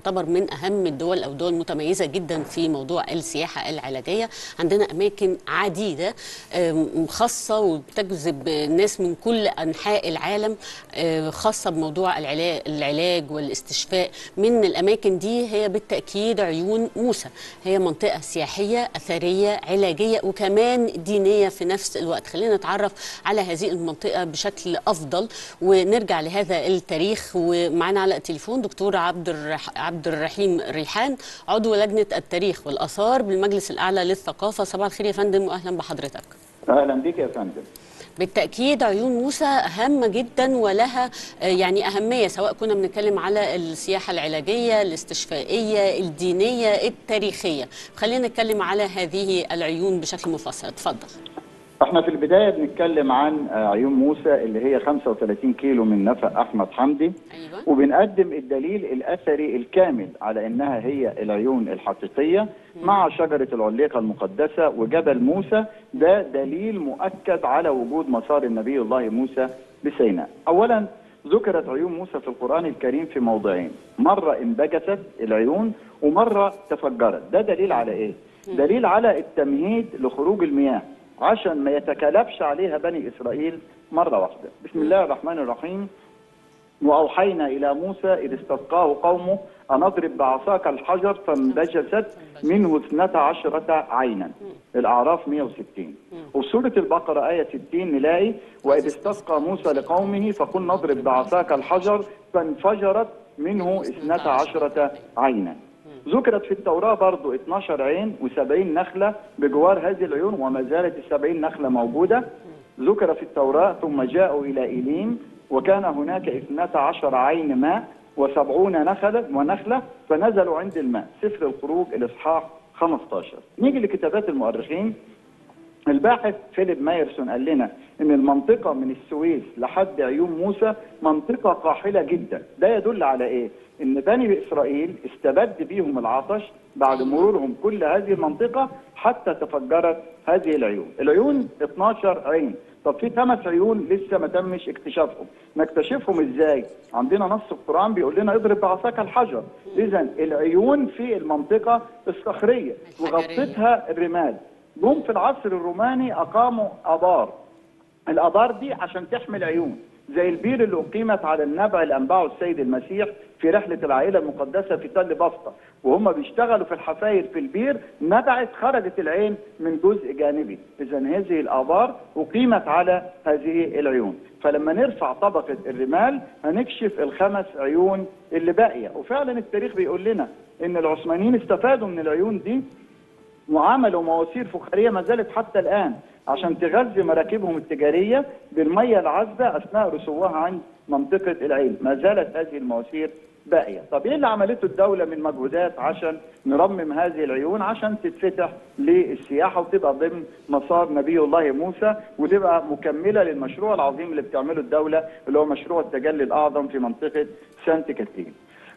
تعتبر من اهم الدول او دول متميزه جدا في موضوع السياحه العلاجيه عندنا اماكن عديده آم، خاصه وبتجذب ناس من كل انحاء العالم آه، خاصه بموضوع العلاج, العلاج والاستشفاء من الاماكن دي هي بالتاكيد عيون موسى هي منطقه سياحيه اثريه علاجيه وكمان دينيه في نفس الوقت خلينا نتعرف على هذه المنطقه بشكل افضل ونرجع لهذا التاريخ ومعنا على التليفون دكتور عبد الرح... عبد الرحيم ريحان عضو لجنه التاريخ والاثار بالمجلس الاعلى للثقافه صباح الخير يا فندم واهلا بحضرتك اهلا بك يا فندم بالتأكيد عيون موسى هامة جدا ولها آه، يعني أهمية سواء كنا بنتكلم على السياحة العلاجية الاستشفائية الدينية التاريخية خلينا نتكلم على هذه العيون بشكل مفصل اتفضل احنا في البدايه بنتكلم عن آه، عيون موسى اللي هي 35 كيلو من نفق احمد حمدي أيوة وبنقدم الدليل الاثري الكامل على انها هي العيون الحقيقيه مع شجره العليقه المقدسه وجبل موسى ده دليل مؤكد على وجود مسار النبي الله موسى بسيناء. اولا ذكرت عيون موسى في القران الكريم في موضعين، مره انبجست العيون ومره تفجرت، ده دليل على ايه؟ دليل على التمهيد لخروج المياه عشان ما يتكالبش عليها بني اسرائيل مره واحده. بسم الله الرحمن الرحيم وأوحينا إلى موسى إذ استسقاه قومه أن اضرب بعصاك الحجر فانبجست منه اثنتا عشرة عينا الأعراف 160 وفي سورة البقرة آية 60 نلاقي وإذ استسقى موسى لقومه فقل نضرب بعصاك الحجر فانفجرت منه اثنتا عشرة عينا ذكرت في التوراة برضو 12 عين و70 نخلة بجوار هذه العيون وما زالت السبعين نخلة موجودة ذكر في التوراة ثم جاءوا إلى إيليم وكان هناك اثنتا عشر عين ماء وسبعون نخلة ونخلة فنزلوا عند الماء سفر الخروج الإصحاح 15 نيجي لكتابات المؤرخين الباحث فيليب مايرسون قال لنا ان المنطقه من السويس لحد عيون موسى منطقه قاحله جدا ده يدل على ايه ان بني اسرائيل استبد بيهم العطش بعد مرورهم كل هذه المنطقه حتى تفجرت هذه العيون العيون 12 عين طب في خمس عيون لسه ما تمش اكتشافهم نكتشفهم ازاي عندنا نص القران بيقول لنا اضرب بعصاك الحجر اذا العيون في المنطقه الصخريه وغطتها الرمال جم في العصر الروماني اقاموا ابار الابار دي عشان تحمي العيون زي البير اللي اقيمت على النبع اللي انبعه السيد المسيح في رحله العائله المقدسه في تل بسطه وهم بيشتغلوا في الحفاير في البير نبعت خرجت العين من جزء جانبي اذا هذه الابار اقيمت على هذه العيون فلما نرفع طبقه الرمال هنكشف الخمس عيون اللي باقيه وفعلا التاريخ بيقول لنا ان العثمانيين استفادوا من العيون دي وعملوا مواسير فخاريه ما زالت حتى الان عشان تغذي مراكبهم التجاريه بالميه العذبه اثناء رسوها عند منطقه العين، ما زالت هذه المواسير باقيه، طب ايه اللي عملته الدوله من مجهودات عشان نرمم هذه العيون عشان تتفتح للسياحه وتبقى ضمن مسار نبي الله موسى وتبقى مكمله للمشروع العظيم اللي بتعمله الدوله اللي هو مشروع التجلي الاعظم في منطقه سانت كاترين.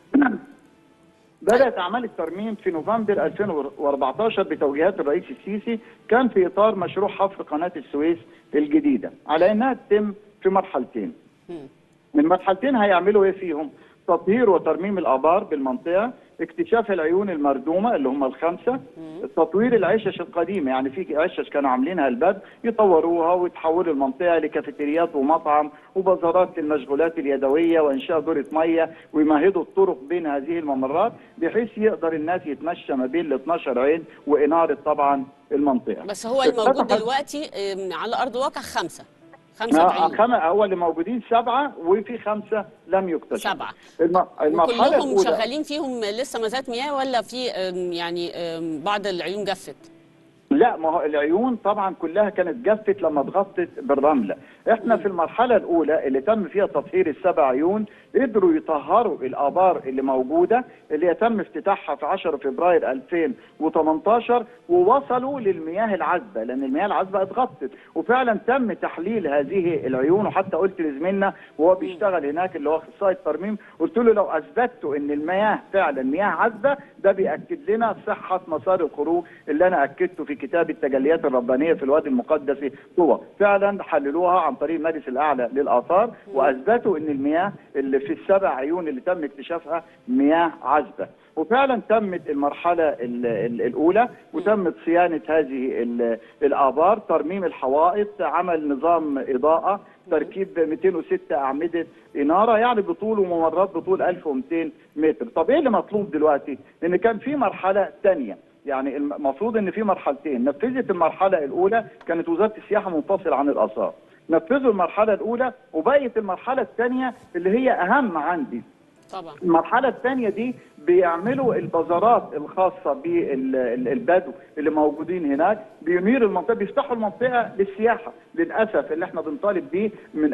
بدأت أعمال الترميم في نوفمبر 2014 بتوجيهات الرئيس السيسي كان في إطار مشروع حفر قناة السويس الجديدة على إنها تتم في مرحلتين من مرحلتين هيعملوا إيه فيهم؟ تطهير وترميم الآبار بالمنطقة اكتشاف العيون المردومة اللي هم الخمسة تطوير العشش القديمة يعني في عشش كانوا عاملينها الباب يطوروها ويتحولوا المنطقة لكافيتريات ومطعم وبازارات للمشغولات اليدوية وإنشاء دورة مية ويمهدوا الطرق بين هذه الممرات بحيث يقدر الناس يتمشى ما بين ال 12 عين وإنارة طبعا المنطقة بس هو الموجود اتفتحت- دلوقتي آم، على أرض الواقع خمسة خمسة آه، عيون خم... هو اللي موجودين سبعة وفي خمسة لم يكتشفوا سبعة. الم... المرحلة وكلهم الأولى شغالين فيهم لسه ما زالت مياه ولا في آم، يعني آم، بعض العيون جفت لا ما هو العيون طبعا كلها كانت جفت لما اتغطت بالرمله احنا في المرحله الاولى اللي تم فيها تطهير السبع عيون قدروا يطهروا الابار اللي موجوده اللي يتم افتتاحها في 10 فبراير 2018 ووصلوا للمياه العذبه لان المياه العذبه اتغطت وفعلا تم تحليل هذه العيون وحتى قلت لزميلنا وهو بيشتغل هناك اللي هو اخصائي الترميم قلت له لو اثبتوا ان المياه فعلا مياه عذبه ده بياكد لنا صحه مسار الخروج اللي انا اكدته في كتاب التجليات الربانيه في الوادي المقدس طوى فعلا حللوها عن طريق المجلس الاعلى للاثار واثبتوا ان المياه اللي في السبع عيون اللي تم اكتشافها مياه عذبه وفعلا تمت المرحله ال- ال- الاولى وتمت صيانه هذه ال- الابار ترميم الحوائط عمل نظام اضاءه تركيب 206 اعمده اناره يعني بطول وممرات بطول 1200 متر طب ايه اللي مطلوب دلوقتي ان كان في مرحله ثانيه يعني المفروض ان في مرحلتين نفذت المرحله الاولى كانت وزاره السياحه منفصله عن الاثار نفذوا المرحله الاولى وبقيت المرحله الثانيه اللي هي اهم عندي طبعا المرحلة الثانية دي بيعملوا البازارات الخاصة بالبدو اللي موجودين هناك بينيروا المنطقة بيفتحوا المنطقة للسياحة للأسف اللي احنا بنطالب بيه من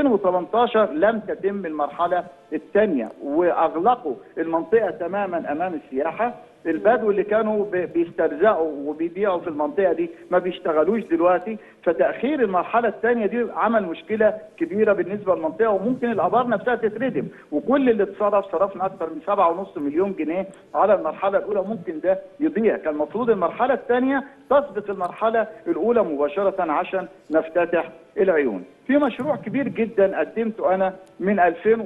2018 لم تتم المرحلة الثانية وأغلقوا المنطقة تماما أمام السياحة البدو اللي كانوا بي- بيسترزقوا وبيبيعوا في المنطقه دي ما بيشتغلوش دلوقتي فتاخير المرحله الثانيه دي عمل مشكله كبيره بالنسبه للمنطقه وممكن الابار نفسها تتردم وكل اللي اتصرف صرفنا اكثر من 7.5 مليون جنيه على المرحله الاولى ممكن ده يضيع كان المفروض المرحله الثانيه تسبق المرحله الاولى مباشره عشان نفتتح العيون في مشروع كبير جدا قدمته انا من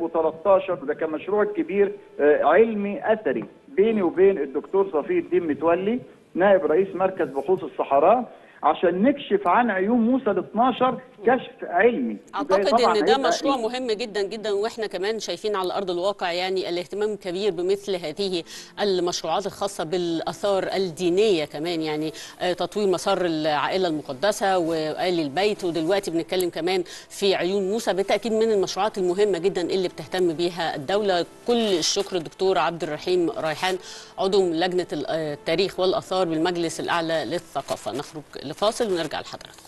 2013 وده كان مشروع كبير آه، علمي اثري بيني وبين الدكتور صفي الدين متولي نائب رئيس مركز بحوث الصحراء عشان نكشف عن عيون موسى ال 12 كشف علمي اعتقد وده طبعاً ان ده هيبقى مشروع مهم جدا جدا واحنا كمان شايفين على ارض الواقع يعني الاهتمام كبير بمثل هذه المشروعات الخاصه بالاثار الدينيه كمان يعني آه، تطوير مسار العائله المقدسه وآل البيت ودلوقتي بنتكلم كمان في عيون موسى بالتاكيد من المشروعات المهمه جدا اللي بتهتم بيها الدوله كل الشكر دكتور عبد الرحيم ريحان عضو لجنه التاريخ والاثار بالمجلس الاعلى للثقافه نخرج لفاصل ونرجع لحضراتكم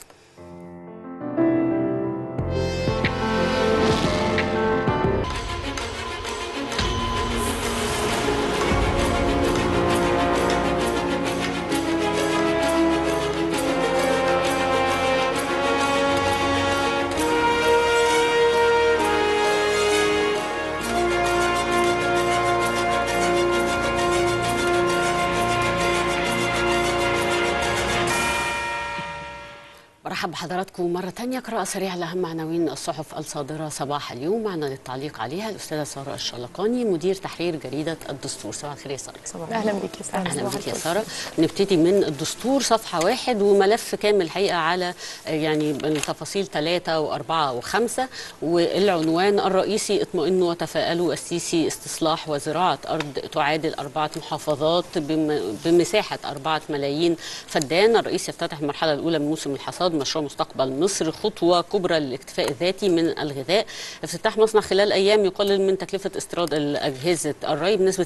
برحب بحضراتكم مرة تانية قراءة سريعة لأهم عناوين الصحف الصادرة صباح اليوم معنا للتعليق عليها الأستاذة سارة الشلقاني مدير تحرير جريدة الدستور صباح الخير يا سارة اهلا بيك يا ساره اهلا بك يا ساره نبتدي من الدستور صفحه واحد وملف كامل الحقيقه على آه، يعني التفاصيل ثلاثه واربعه وخمسه والعنوان الرئيسي اطمئنوا وتفائلوا السيسي استصلاح وزراعه ارض تعادل اربعه محافظات بم- بمساحه اربعه ملايين فدان الرئيس يفتتح المرحله الاولى من موسم الحصاد مشروع مستقبل مصر خطوه كبرى للاكتفاء الذاتي من الغذاء افتتاح مصنع خلال ايام يقلل من تكلفه استيراد اجهزه الري بنسبه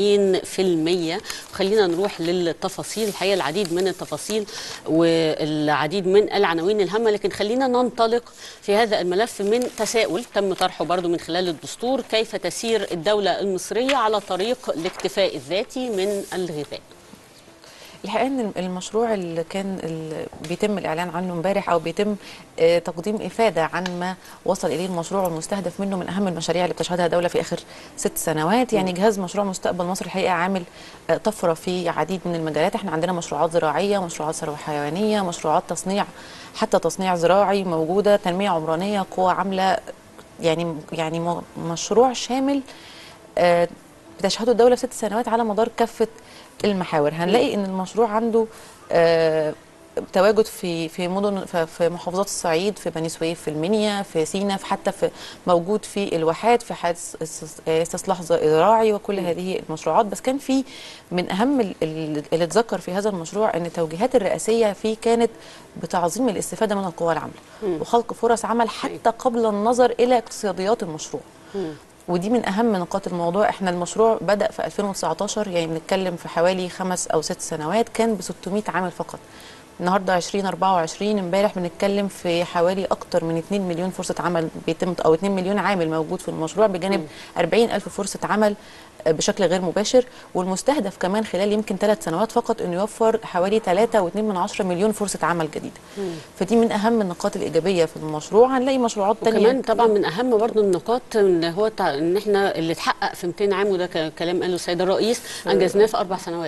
70% خلينا نروح للتفاصيل الحقيقه العديد من التفاصيل والعديد من العناوين الهامه لكن خلينا ننطلق في هذا الملف من تساؤل تم طرحه برضو من خلال الدستور كيف تسير الدوله المصريه على طريق الاكتفاء الذاتي من الغذاء الحقيقه ان المشروع اللي كان اللي بيتم الاعلان عنه امبارح او بيتم آه، تقديم افاده عن ما وصل اليه المشروع والمستهدف منه من اهم المشاريع اللي بتشهدها الدوله في اخر ست سنوات يعني جهاز مشروع مستقبل مصر الحقيقه عامل آه، طفره في عديد من المجالات احنا عندنا مشروعات زراعيه مشروعات ثروه حيوانيه مشروعات تصنيع حتى تصنيع زراعي موجوده تنميه عمرانيه قوى عامله يعني يعني م- مشروع شامل آه، بتشهده الدوله في ست سنوات على مدار كافه المحاور هنلاقي ان المشروع عنده آه، تواجد في في مدن في- في محافظات الصعيد في بني سويف في المنيا في سينا في حتى في موجود في الواحات في حال استص- استصلاح زراعي وكل هذه المشروعات بس كان في من اهم ال- ال- اللي اتذكر في هذا المشروع ان التوجيهات الرئاسيه فيه كانت بتعظيم الاستفاده من القوى العامله وخلق فرص عمل حتى قبل النظر الى اقتصاديات المشروع ودي من اهم نقاط الموضوع احنا المشروع بدا في 2019 يعني بنتكلم في حوالي خمس او ست سنوات كان ب 600 عامل فقط النهارده 2024 امبارح بنتكلم في حوالي اكتر من 2 مليون فرصه عمل بيتم او 2 مليون عامل موجود في المشروع بجانب 40 الف فرصه عمل بشكل غير مباشر والمستهدف كمان خلال يمكن ثلاث سنوات فقط انه يوفر حوالي 3.2 من عشرة مليون فرصه عمل جديده فدي من اهم النقاط الايجابيه في المشروع هنلاقي مشروعات تانية وكمان طبعا من اهم برضو النقاط ان هو تع- ان احنا اللي اتحقق في 200 عام وده ك- كلام قاله السيد الرئيس انجزناه في اربع سنوات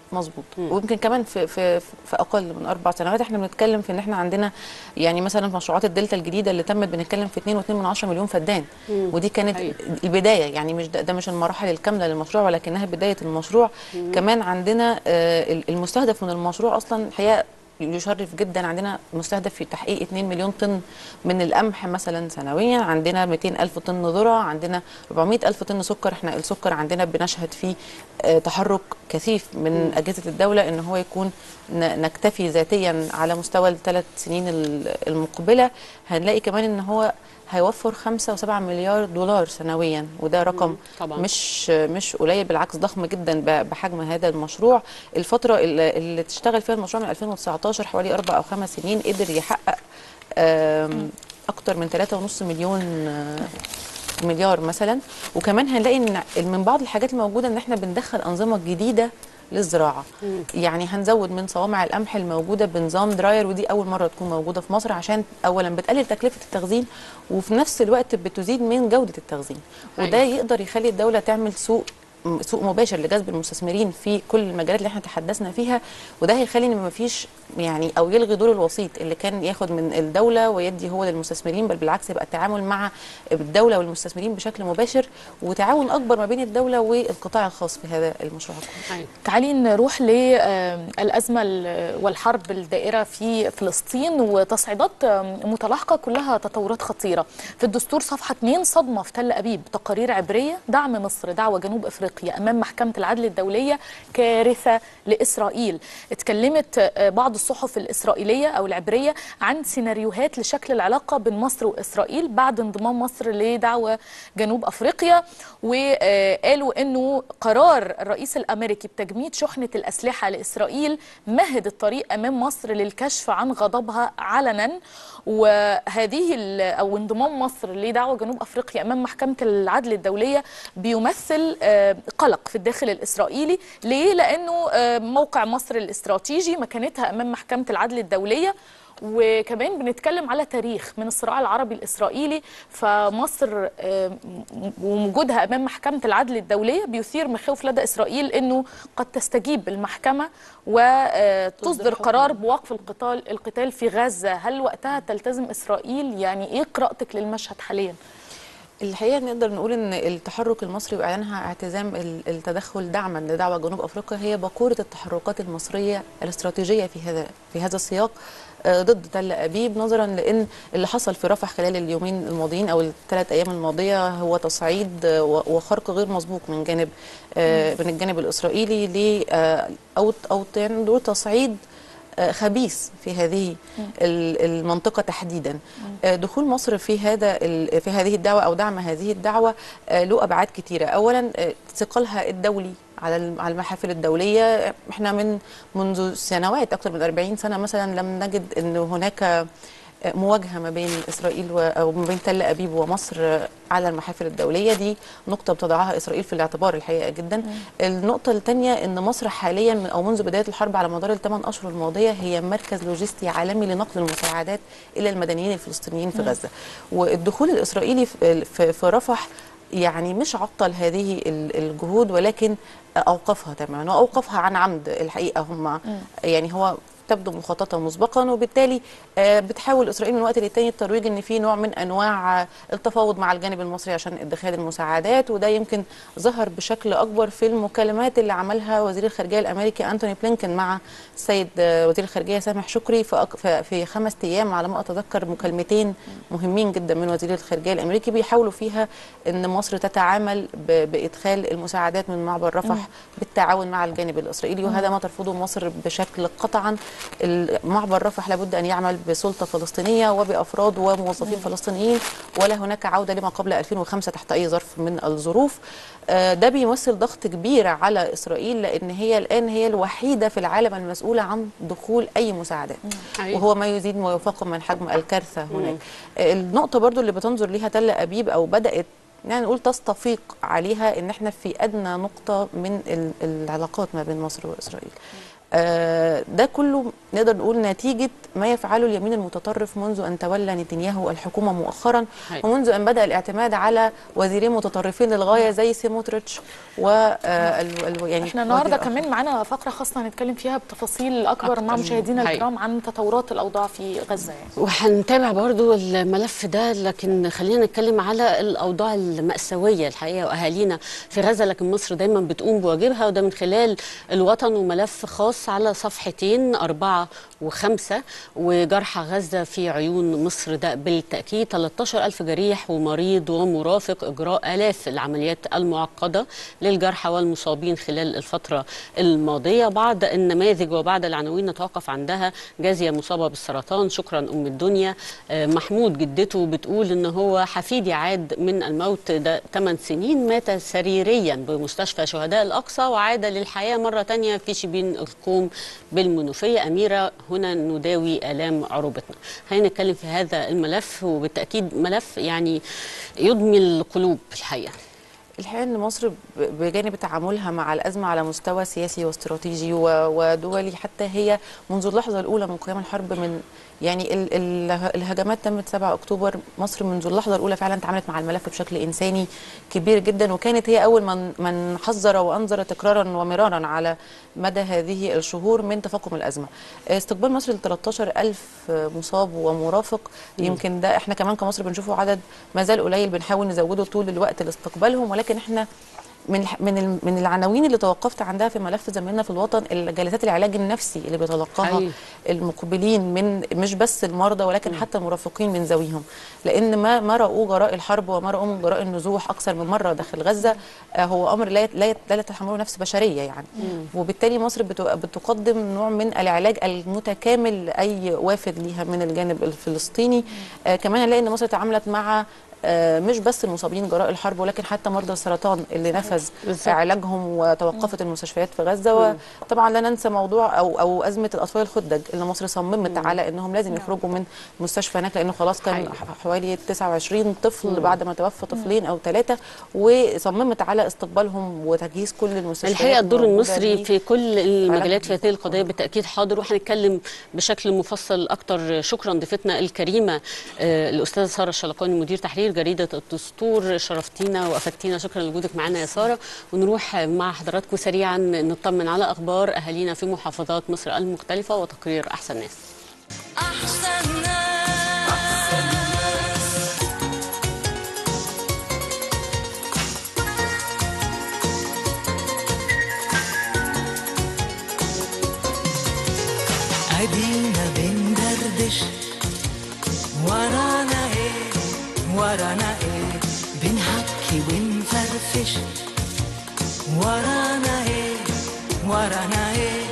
مظبوط ويمكن كمان في في في اقل من اربع سنوات احنا بنتكلم في ان احنا عندنا يعني مثلا في مشروعات الدلتا الجديده اللي تمت بنتكلم في 2.2 مليون فدان ودي كانت أيوة. البدايه يعني مش ده, ده مش المراحل الكامله للمشروع ولكنها بدايه المشروع كمان عندنا آه، المستهدف من المشروع اصلا الحقيقه يشرف جدا عندنا مستهدف في تحقيق 2 مليون طن من القمح مثلا سنويا عندنا 200 ألف طن ذرة عندنا 400 ألف طن سكر احنا السكر عندنا بنشهد فيه آه، تحرك كثيف من أجهزة الدولة ان هو يكون ن- نكتفي ذاتيا على مستوى الثلاث سنين ال- المقبلة هنلاقي كمان ان هو هيوفر 5 و7 مليار دولار سنويا وده رقم طبعاً. مش مش قليل بالعكس ضخم جدا ب- بحجم هذا المشروع الفتره اللي اللي تشتغل فيها المشروع من 2019 حوالي اربع او خمس سنين قدر يحقق آم، اكتر من 3.5 مليون آه، مليار مثلا وكمان هنلاقي ان من بعض الحاجات الموجوده ان احنا بندخل انظمه جديده للزراعه يعني هنزود من صوامع القمح الموجوده بنظام دراير ودي اول مره تكون موجوده في مصر عشان اولا بتقلل تكلفه التخزين وفي نفس الوقت بتزيد من جوده التخزين وده يقدر يخلي الدوله تعمل سوق م- سوق مباشر لجذب المستثمرين في كل المجالات اللي احنا تحدثنا فيها وده هيخلي ان ما فيش يعني او يلغي دور الوسيط اللي كان ياخد من الدوله ويدي هو للمستثمرين بل بالعكس يبقى التعامل مع الدوله والمستثمرين بشكل مباشر وتعاون اكبر ما بين الدوله والقطاع الخاص في هذا المشروع القومي. أيوة. تعالي نروح للأزمة والحرب الدائرة في فلسطين وتصعيدات آم، متلاحقة كلها تطورات خطيرة في الدستور صفحة 2 صدمة في تل أبيب تقارير عبرية دعم مصر دعوة جنوب أفريقيا أمام محكمة العدل الدولية كارثة لإسرائيل اتكلمت آه، بعض الصحف الإسرائيلية أو العبرية عن سيناريوهات لشكل العلاقة بين مصر وإسرائيل بعد انضمام مصر لدعوة جنوب أفريقيا وقالوا أنه قرار الرئيس الأمريكي بتجميد شحنة الأسلحة لإسرائيل مهد الطريق أمام مصر للكشف عن غضبها علنا وهذه ال- أو انضمام مصر لدعوة جنوب أفريقيا أمام محكمة العدل الدولية بيمثل آه، قلق في الداخل الإسرائيلي ليه؟ لأنه آه، موقع مصر الاستراتيجي مكانتها أمام محكمة العدل الدولية وكمان بنتكلم على تاريخ من الصراع العربي الإسرائيلي فمصر آه، م- ووجودها أمام محكمة العدل الدولية بيثير مخاوف لدى إسرائيل أنه قد تستجيب المحكمة وتصدر حكم. قرار بوقف القتال القتال في غزة هل وقتها تلتزم إسرائيل يعني إيه قراءتك للمشهد حاليا؟ الحقيقه نقدر نقول ان التحرك المصري واعلانها اعتزام ال- التدخل دعما لدعوه جنوب افريقيا هي باكوره التحركات المصريه الاستراتيجيه في هذا في هذا السياق آه، ضد تل ابيب نظرا لان اللي حصل في رفح خلال اليومين الماضيين او الثلاث ايام الماضيه هو تصعيد آه، و- وخرق غير مسبوق من جانب آه، من الجانب الاسرائيلي ل آه، او او يعني نقول تصعيد آه، خبيث في هذه ال- المنطقة تحديدا آه، دخول مصر في هذا ال- في هذه الدعوة أو دعم هذه الدعوة آه، له أبعاد كثيرة أولا آه، ثقلها الدولي على الم- على المحافل الدولية احنا من منذ سنوات أكثر من 40 سنة مثلا لم نجد أن هناك مواجهه ما بين اسرائيل و... او ما بين تل ابيب ومصر على المحافل الدوليه دي نقطه بتضعها اسرائيل في الاعتبار الحقيقه جدا النقطه الثانيه ان مصر حاليا من او منذ بدايه الحرب على مدار الثمان اشهر الماضيه هي مركز لوجستي عالمي لنقل المساعدات الى المدنيين الفلسطينيين في غزه والدخول الاسرائيلي في, في, في رفح يعني مش عطل هذه ال- الجهود ولكن اوقفها تماما واوقفها عن عمد الحقيقه هم يعني هو تبدو مخططه مسبقا وبالتالي آه، بتحاول اسرائيل من وقت للتاني الترويج ان في نوع من انواع آه، التفاوض مع الجانب المصري عشان ادخال المساعدات وده يمكن ظهر بشكل اكبر في المكالمات اللي عملها وزير الخارجيه الامريكي انتوني بلينكن مع السيد آه، وزير الخارجيه سامح شكري في أك- في- في خمس ايام على ما اتذكر مكالمتين مهمين جدا من وزير الخارجيه الامريكي بيحاولوا فيها ان مصر تتعامل ب- بادخال المساعدات من معبر رفح بالتعاون مع الجانب الاسرائيلي وهذا ما ترفضه مصر بشكل قطعا معبر رفح لابد ان يعمل بسلطه فلسطينيه وبافراد وموظفين فلسطينيين ولا هناك عوده لما قبل 2005 تحت اي ظرف من الظروف آه، ده بيمثل ضغط كبير على اسرائيل لان هي الان هي الوحيده في العالم المسؤوله عن دخول اي مساعدات أيوة. وهو ما يزيد ويفاقم من حجم الكارثه هناك آه، النقطه برضو اللي بتنظر ليها تل ابيب او بدات يعني نقول تستفيق عليها ان احنا في ادنى نقطه من ال- العلاقات ما بين مصر واسرائيل آه، ده كله نقدر نقول نتيجة ما يفعله اليمين المتطرف منذ أن تولى نتنياهو الحكومة مؤخرا هاي. ومنذ أن بدأ الاعتماد على وزيرين متطرفين للغاية زي سيموتريتش و آه، ال- ال- يعني احنا النهارده وزير آخر. كمان معانا فقره خاصه هنتكلم فيها بتفاصيل اكبر مع مشاهدينا حقيقي. الكرام عن تطورات الاوضاع في غزه يعني وهنتابع برضو الملف ده لكن خلينا نتكلم على الأوضاع المأساوية الحقيقة وأهالينا في غزة لكن مصر دايما بتقوم بواجبها وده من خلال الوطن وملف خاص على صفحتين أربعة وخمسة وجرحى غزة في عيون مصر ده بالتأكيد 13 ألف جريح ومريض ومرافق إجراء آلاف العمليات المعقدة للجرحى والمصابين خلال الفترة الماضية بعض النماذج وبعض العناوين نتوقف عندها جازية مصابة بالسرطان شكرا أم الدنيا آه، محمود جدته بتقول إن هو حفيدي عاد من الموت ده 8 سنين مات سريريا بمستشفى شهداء الأقصى وعاد للحياة مرة تانية في شبين القوم بالمنوفية أميرة هنا نداوي آلام عروبتنا خلينا نتكلم في هذا الملف وبالتأكيد ملف يعني يضمي القلوب الحقيقة الحقيقه ان مصر ب- بجانب تعاملها مع الازمه على مستوى سياسي واستراتيجي و- ودولي حتى هي منذ اللحظه الاولى من قيام الحرب من يعني ال- ال- الهجمات تمت 7 اكتوبر مصر منذ اللحظه الاولى فعلا تعاملت مع الملف بشكل انساني كبير جدا وكانت هي اول من من حذر وانذر تكرارا ومرارا على مدى هذه الشهور من تفاقم الازمه. استقبال مصر ل 13000 مصاب ومرافق يمكن ده احنا كمان كمصر بنشوفه عدد ما زال قليل بنحاول نزوده طول الوقت لاستقبالهم ولكن احنا من الح- من ال- من العناوين اللي توقفت عندها في ملف زميلنا في الوطن الجلسات العلاج النفسي اللي بيتلقاها حقيقي. المقبلين من مش بس المرضى ولكن حتى المرافقين من ذويهم لان ما ما راوه جراء الحرب وما راوه من جراء النزوح اكثر من مره داخل غزه آه، هو امر لا يت- لا يت- لا تتحمله نفس بشريه يعني وبالتالي مصر بتو- بتقدم نوع من العلاج المتكامل لاي وافد ليها من الجانب الفلسطيني آه، كمان هنلاقي ان مصر تعاملت مع آه، مش بس المصابين جراء الحرب ولكن حتى مرضى السرطان اللي نفذ بالظبط. علاجهم وتوقفت المستشفيات في غزه وطبعا لا ننسى موضوع او او ازمه الاطفال الخدج اللي مصر صممت على انهم لازم يخرجوا من مستشفى هناك لانه خلاص كان حقيقي. ح- حوالي 29 طفل بعد ما توفى طفلين او ثلاثه وصممت على استقبالهم وتجهيز كل المستشفيات الحقيقه الدور الموجودة المصري دي. في كل المجالات في علاج هذه القضيه بالتاكيد حاضر وهنتكلم بشكل مفصل اكتر شكرا ضيفتنا الكريمه آه، الاستاذه ساره الشلقاني مدير تحرير جريده الدستور شرفتينا وافدتينا شكرا لوجودك معنا يا ساره ونروح مع حضراتكم سريعا نطمن على اخبار اهالينا في محافظات مصر المختلفه وتقرير احسن ناس أحسن ناس أدينا بندردش ورانا ايه ورانا ايه بنحكي ونفرفش ورانا ايه ورانا ايه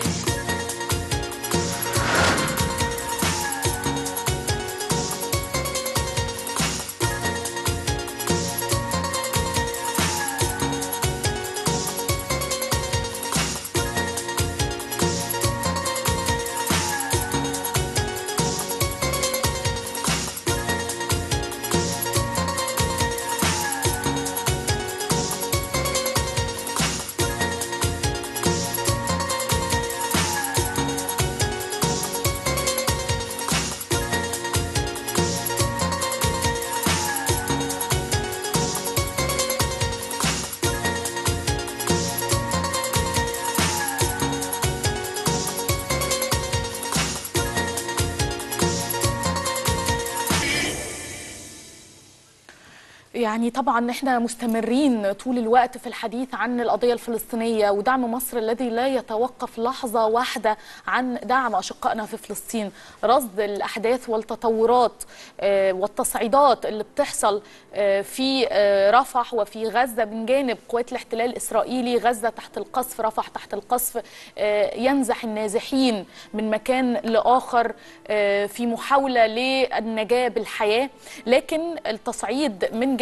يعني طبعا احنا مستمرين طول الوقت في الحديث عن القضيه الفلسطينيه ودعم مصر الذي لا يتوقف لحظه واحده عن دعم اشقائنا في فلسطين رصد الاحداث والتطورات آه، والتصعيدات اللي بتحصل آه، في آه، رفح وفي غزه من جانب قوات الاحتلال الاسرائيلي غزه تحت القصف رفح تحت القصف آه، ينزح النازحين من مكان لاخر آه، في محاوله للنجاه بالحياه لكن التصعيد من جانب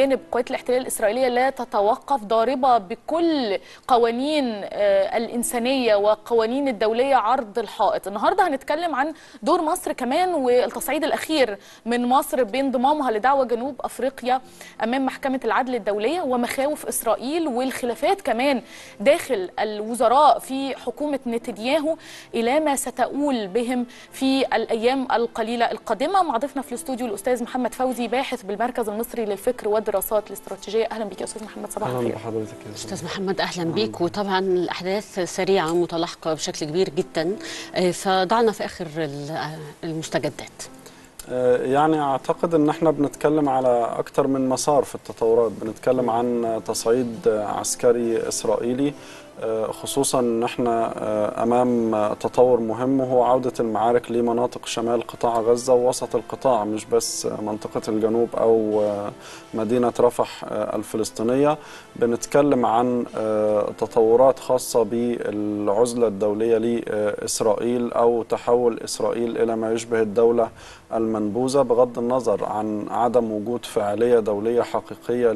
جانب قوات الاحتلال الاسرائيليه لا تتوقف ضاربه بكل قوانين آه، الانسانيه وقوانين الدوليه عرض الحائط النهارده هنتكلم عن دور مصر كمان والتصعيد الاخير من مصر بانضمامها لدعوه جنوب افريقيا امام محكمه العدل الدوليه ومخاوف اسرائيل والخلافات كمان داخل الوزراء في حكومه نتنياهو الى ما ستؤول بهم في الايام القليله القادمه مع ضيفنا في الاستوديو الاستاذ محمد فوزي باحث بالمركز المصري للفكر والدراسات الاستراتيجيه اهلا بك يا استاذ محمد صباح اهلا الخير بحضرتك يا استاذ محمد اهلا بيك وطبعا الاحداث سريعه متلاحقه بشكل كبير جدا آه، فضعنا في اخر ال- آه، المستجدات آه، يعني اعتقد ان احنا بنتكلم على اكتر من مسار في التطورات بنتكلم عن تصعيد عسكري اسرائيلي آه، خصوصا ان احنا آه، امام تطور مهم وهو عوده المعارك لمناطق شمال قطاع غزه ووسط القطاع مش بس منطقه الجنوب او آه، مدينه رفح آه، الفلسطينيه بنتكلم عن آه، تطورات خاصه بالعزله الدوليه لاسرائيل او تحول اسرائيل الى ما يشبه الدوله المنبوذه بغض النظر عن عدم وجود فاعليه دوليه حقيقيه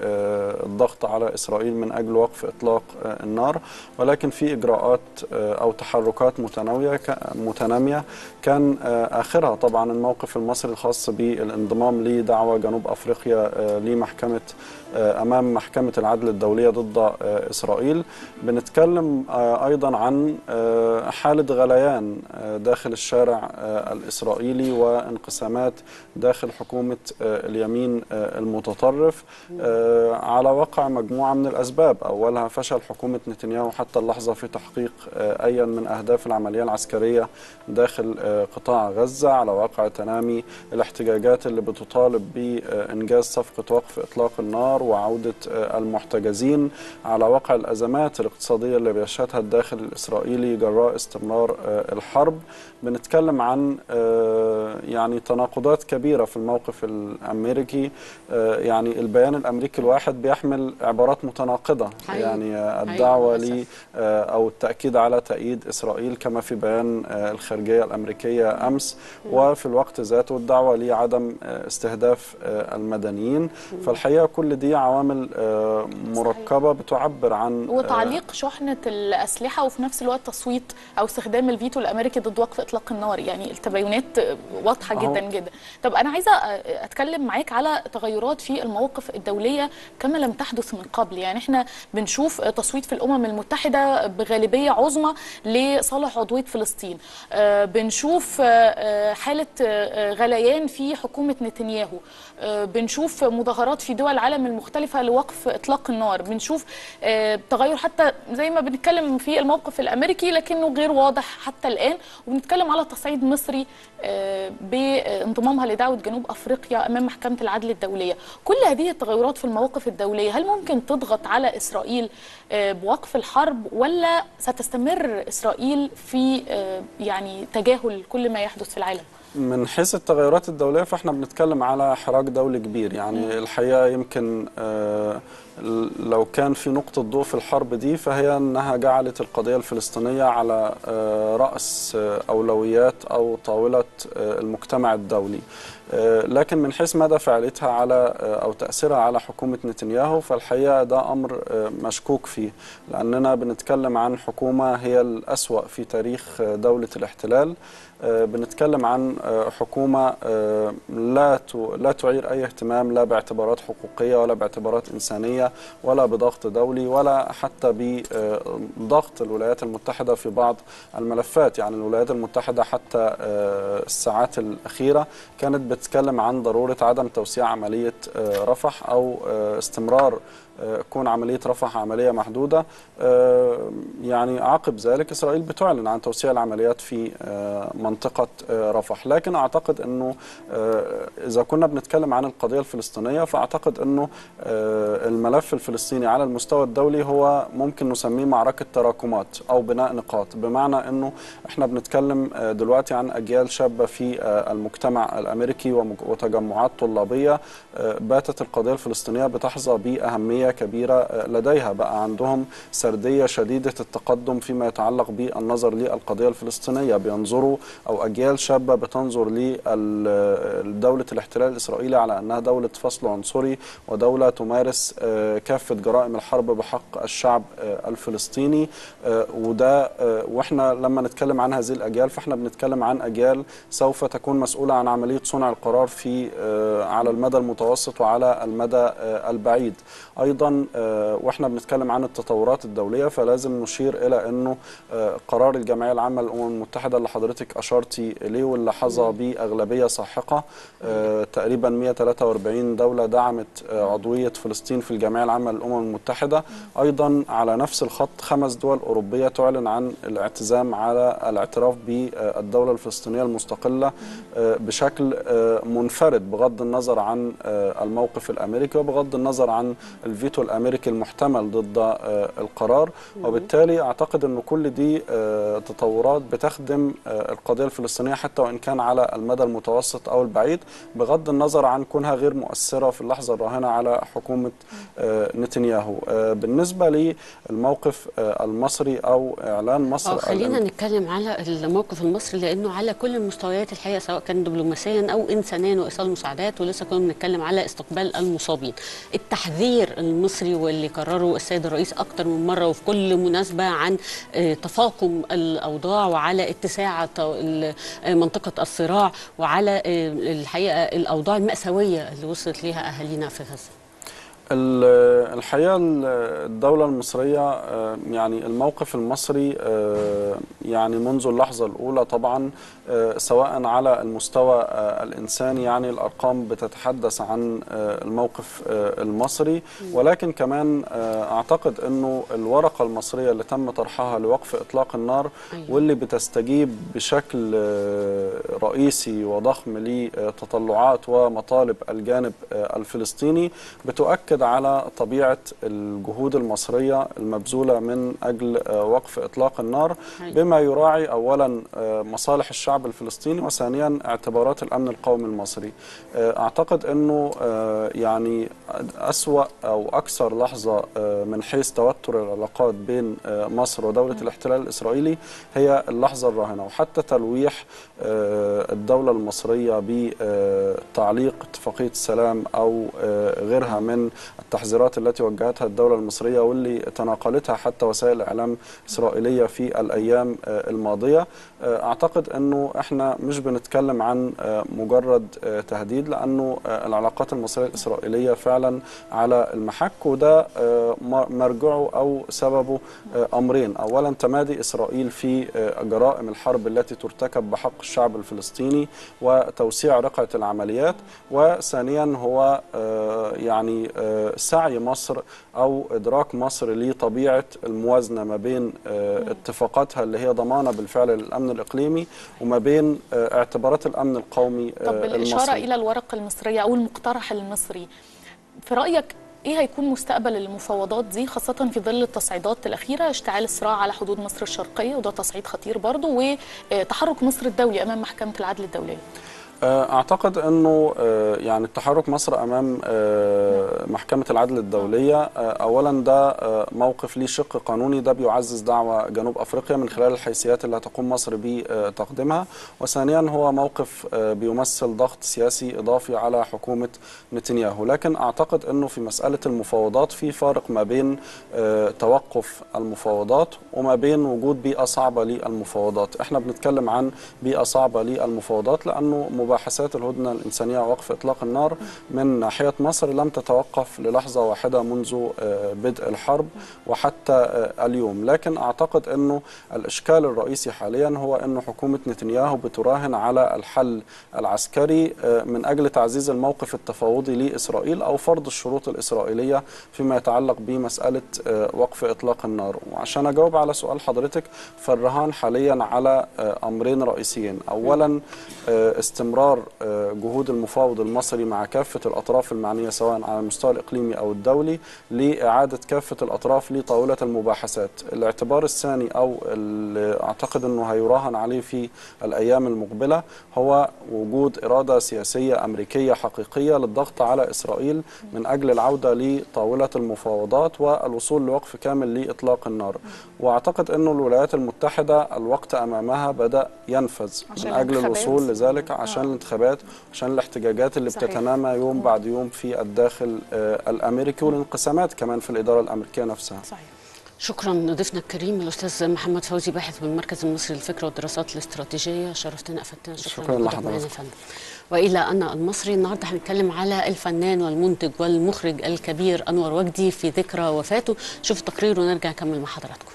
للضغط على اسرائيل من اجل وقف اطلاق آه، النار ولكن في اجراءات آه، او تحركات متناويه ك- متناميه كان آه، اخرها طبعا الموقف المصري الخاص بالانضمام لدعوى جنوب افريقيا آه، لمحكمه آه، امام محكمه العدل الدوليه ضد آه، اسرائيل بنتكلم آه، ايضا عن آه، حاله غليان آه، داخل الشارع آه، الاسرائيلي وانقسامات داخل حكومه آه، اليمين آه، المتطرف آه، على وقع مجموعه من الاسباب اولها فشل حكومه نتنياهو حتى اللحظه في تحقيق آه، اي من اهداف العمليه العسكريه داخل آه، قطاع غزه على واقع تنامي الاحتجاجات اللي بتطالب بانجاز صفقه وقف اطلاق النار وعوده آه، المحتجزين على واقع الازمات الاقتصاديه اللي بيشهدها الداخل الاسرائيلي جراء استمرار آه، الحرب بنتكلم عن آه، يعني تناقضات كبيره في الموقف الامريكي آه، يعني البيان الامريكي الواحد بيحمل عبارات متناقضه حقيقي. يعني آه، حقيقي الدعوه للأسف. ل آه، او التاكيد على تأييد اسرائيل كما في بيان آه، الخارجيه الامريكيه امس وفي الوقت ذاته الدعوه لعدم آه، استهداف آه، المدنيين فالحقيقه كل دي عوامل آه، مركبه بتعبر عن آه، وتعليق شحنة الأسلحة وفي نفس الوقت تصويت أو استخدام الفيتو الأمريكي ضد وقف إطلاق النار يعني التباينات واضحة أهو. جدا جدا طب أنا عايزة أتكلم معاك على تغيرات في المواقف الدولية كما لم تحدث من قبل يعني إحنا بنشوف تصويت في الأمم المتحدة بغالبية عظمى لصالح عضوية فلسطين آه، بنشوف آه، آه، حالة آه، غليان في حكومة نتنياهو آه، بنشوف مظاهرات في دول العالم المختلفة لوقف إطلاق النار بنشوف آه، تغير حتى زي ما بنتكلم في الموقف الأمريكي لكنه غير واضح حتى الآن وبنتكلم على تصعيد مصري آه، بانضمامها لدعوة جنوب أفريقيا أمام محكمة العدل الدولية كل هذه التغيرات في المواقف الدولية هل ممكن تضغط على إسرائيل آه، بوقف الحرب ولا ستستمر إسرائيل في آه، يعني تجاهل كل ما يحدث في العالم؟ من حيث التغيرات الدولية فاحنا بنتكلم على حراك دولي كبير يعني الحقيقة يمكن آه، لو كان في نقطة ضوء في الحرب دي فهي أنها جعلت القضية الفلسطينية على آه، رأس آه، أولويات أو طاولة آه، المجتمع الدولي آه، لكن من حيث مدى فعاليتها على آه، أو تأثيرها على حكومة نتنياهو فالحقيقة ده أمر آه، مشكوك فيه لأننا بنتكلم عن حكومة هي الأسوأ في تاريخ آه، دولة الاحتلال آه، بنتكلم عن آه، حكومة آه، لا ت- لا تعير أي اهتمام لا باعتبارات حقوقية ولا باعتبارات إنسانية ولا بضغط دولي ولا حتى بضغط الولايات المتحدة في بعض الملفات يعني الولايات المتحدة حتى آه، الساعات الأخيرة كانت بتتكلم عن ضرورة عدم توسيع عملية آه، رفح أو آه، استمرار آه، كون عملية رفح عملية محدودة آه، يعني عقب ذلك إسرائيل بتعلن عن توسيع العمليات في آه، منطقة آه، رفح لكن أعتقد أنه آه، إذا كنا بنتكلم عن القضية الفلسطينية فأعتقد أنه آه، الملف الفلسطيني على المستوى الدولي هو ممكن نسميه معركة تراكمات أو بناء نقاط بمعنى أنه إحنا بنتكلم آه، دلوقتي عن أجيال شابة في آه، المجتمع الأمريكي ومج- وتجمعات طلابية آه، باتت القضية الفلسطينية بتحظى بأهمية علميه كبيره آه، لديها بقى عندهم سرديه شديده التقدم فيما يتعلق بالنظر للقضيه الفلسطينيه بينظروا او اجيال شابه بتنظر لدوله الاحتلال الاسرائيلي على انها دوله فصل عنصري ودوله تمارس آه، كافه جرائم الحرب بحق الشعب آه، الفلسطيني آه، وده آه، واحنا لما نتكلم عن هذه الاجيال فاحنا بنتكلم عن اجيال سوف تكون مسؤوله عن عمليه صنع القرار في آه، على المدى المتوسط وعلى المدى آه، البعيد ايضا آه، واحنا بنتكلم عن التطورات الدوليه فلازم نشير الى انه آه، قرار الجمعيه العامه للامم المتحده اللي حضرتك اشرتي اليه واللي حظى باغلبيه ساحقه آه، تقريبا 143 دوله دعمت آه، عضويه فلسطين في الجمعيه العامه للامم المتحده ايضا على نفس الخط خمس دول اوروبيه تعلن عن الاعتزام على الاعتراف بالدوله الفلسطينيه المستقله آه، بشكل آه، منفرد بغض النظر عن آه، الموقف الامريكي وبغض النظر عن الفيتو الامريكي المحتمل ضد آه، القرار وبالتالي اعتقد ان كل دي آه، تطورات بتخدم آه، القضيه الفلسطينيه حتى وان كان على المدى المتوسط او البعيد بغض النظر عن كونها غير مؤثره في اللحظه الراهنه على حكومه آه، نتنياهو آه، بالنسبه للموقف آه، المصري او اعلان مصر اه خلينا الان- نتكلم على الموقف المصري لانه على كل المستويات الحقيقه سواء كان دبلوماسيا او انسانيا وايصال مساعدات ولسه كنا بنتكلم على استقبال المصابين. التحذير المصري واللي قرره السيد الرئيس اكتر من مره وفي كل مناسبه عن آه، تفاقم الاوضاع وعلى اتساع ط- ال- آه، منطقه الصراع وعلى آه، الحقيقه الاوضاع الماساويه اللي وصلت ليها اهالينا في غزه. ال- الحقيقه ال- الدوله المصريه آه، يعني الموقف المصري آه، يعني منذ اللحظه الاولى طبعا آه، سواء على المستوى آه، الانساني يعني الارقام بتتحدث عن آه، الموقف آه، المصري ولكن كمان آه، اعتقد انه الورقه المصريه اللي تم طرحها لوقف اطلاق النار أيوة. واللي بتستجيب بشكل آه، رئيسي وضخم لتطلعات ومطالب الجانب آه، الفلسطيني بتؤكد على طبيعه الجهود المصريه المبذوله من اجل آه، وقف اطلاق النار أيوة. بما يراعي اولا آه، مصالح الشعب الفلسطيني وثانيا اعتبارات الامن القومي المصري آه، اعتقد انه آه، يعني اسوا او اكثر لحظه آه، من حيث توتر العلاقات بين آه، مصر ودوله الاحتلال الاسرائيلي هي اللحظه الراهنه وحتى تلويح آه، الدوله المصريه بتعليق اتفاقيه السلام او آه، غيرها من التحذيرات التي وجهتها الدوله المصريه واللي تناقلتها حتى وسائل الاعلام الاسرائيليه في الايام آه، الماضيه آه، اعتقد انه احنا مش بنتكلم عن آه، مجرد آه، تهديد لانه آه، العلاقات المصريه الاسرائيليه فعلا على المحك وده آه، م- مرجعه او سببه آه، امرين اولا تمادي اسرائيل في آه، جرائم الحرب التي ترتكب بحق الشعب الفلسطيني وتوسيع رقعه العمليات وثانيا هو آه، يعني آه، سعي مصر او ادراك مصر لطبيعه الموازنه ما بين آه، اتفاقاتها اللي هي ضمانه بالفعل للامن الاقليمي وما بين آه، اعتبارات الامن القومي آه، طب بالإشارة المصري إلى الورق المصرية أو المقترح المصري في رأيك إيه هيكون مستقبل المفاوضات دي خاصة في ظل التصعيدات الأخيرة اشتعال الصراع على حدود مصر الشرقية وده تصعيد خطير برضه وتحرك مصر الدولي أمام محكمة العدل الدولية آه، اعتقد انه آه، يعني التحرك مصر امام آه، محكمه العدل الدوليه آه، اولا ده آه، موقف ليه شق قانوني ده بيعزز دعوه جنوب افريقيا من خلال الحيثيات اللي هتقوم مصر بتقديمها وثانيا هو موقف آه، بيمثل ضغط سياسي اضافي على حكومه نتنياهو لكن اعتقد انه في مساله المفاوضات في فارق ما بين آه، توقف المفاوضات وما بين وجود بيئه صعبه للمفاوضات احنا بنتكلم عن بيئه صعبه للمفاوضات لانه مباحثات الهدنه الانسانيه ووقف اطلاق النار من ناحيه مصر لم تتوقف للحظه واحده منذ آه، بدء الحرب وحتى آه، اليوم لكن اعتقد انه الاشكال الرئيسي حاليا هو انه حكومه نتنياهو بتراهن على الحل العسكري آه، من اجل تعزيز الموقف التفاوضي لاسرائيل او فرض الشروط الاسرائيليه فيما يتعلق بمساله آه، وقف اطلاق النار وعشان اجاوب على سؤال حضرتك فالرهان حاليا على آه، امرين رئيسيين اولا آه، استمرار استمرار آه، جهود المفاوض المصري مع كافة الأطراف المعنية سواء على المستوى الإقليمي أو الدولي لإعادة كافة الأطراف لطاولة المباحثات الاعتبار الثاني أو اللي أعتقد أنه هيراهن عليه في الأيام المقبلة هو وجود إرادة سياسية أمريكية حقيقية للضغط على إسرائيل من أجل العودة لطاولة المفاوضات والوصول لوقف كامل لإطلاق النار وأعتقد أنه الولايات المتحدة الوقت أمامها بدأ ينفذ عشان من أجل الانتخابات. الوصول لذلك عشان الانتخابات عشان الاحتجاجات اللي صحيح. بتتنامى يوم بعد يوم في الداخل آه، الأمريكي والانقسامات كمان في الإدارة الأمريكية نفسها صحيح شكرا ضيفنا الكريم الاستاذ محمد فوزي باحث بالمركز المصري للفكر والدراسات الاستراتيجيه شرفتنا افدتنا شكرا, شكراً لوجودك معنا لحضرتك. يا فندم والى انا المصري النهارده هنتكلم على الفنان والمنتج والمخرج الكبير انور وجدي في ذكرى وفاته شوف التقرير ونرجع نكمل مع حضراتكم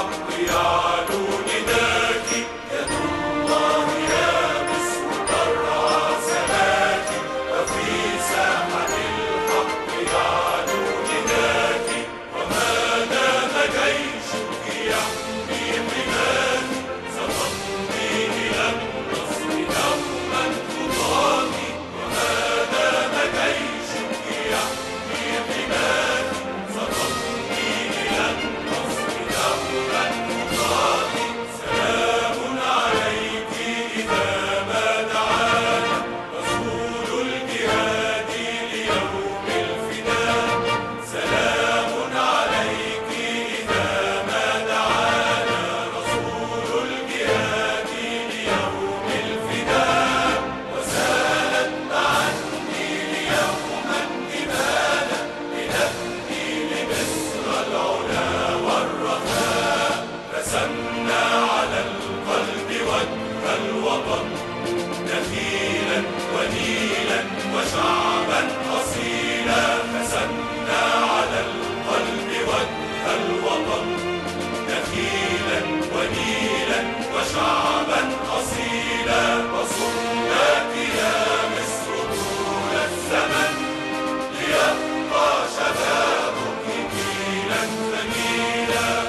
الحق يعلو نداك يد الله يابس ترعى سماك وفي ساحة الحق يعلو نداك وما دام جيشك يحمي حماك ستمضي إلى النصر دوما تطاغي وما دام جيشك يحمي حماك ستمضي إلى النصر دوما تطاغي سلام عليك إذا ما دعانا رسول الجهاد ليوم الفداء سلام عليك إذا ما دعانا رسول الجهاد ليوم الفداء وسالت مع النيل يوما إبانا لنبني لمصر العلا والرخاء رسمنا على القلب وجه الوطن نخيلا ونيلا وشعبا أصيلا رسمنا على القلب وجه الوطن نخيلا ونيلا وشعبا أصيلا وصرناك يا مصر طول الزمن ليبقى شبابك جيلا ثميلا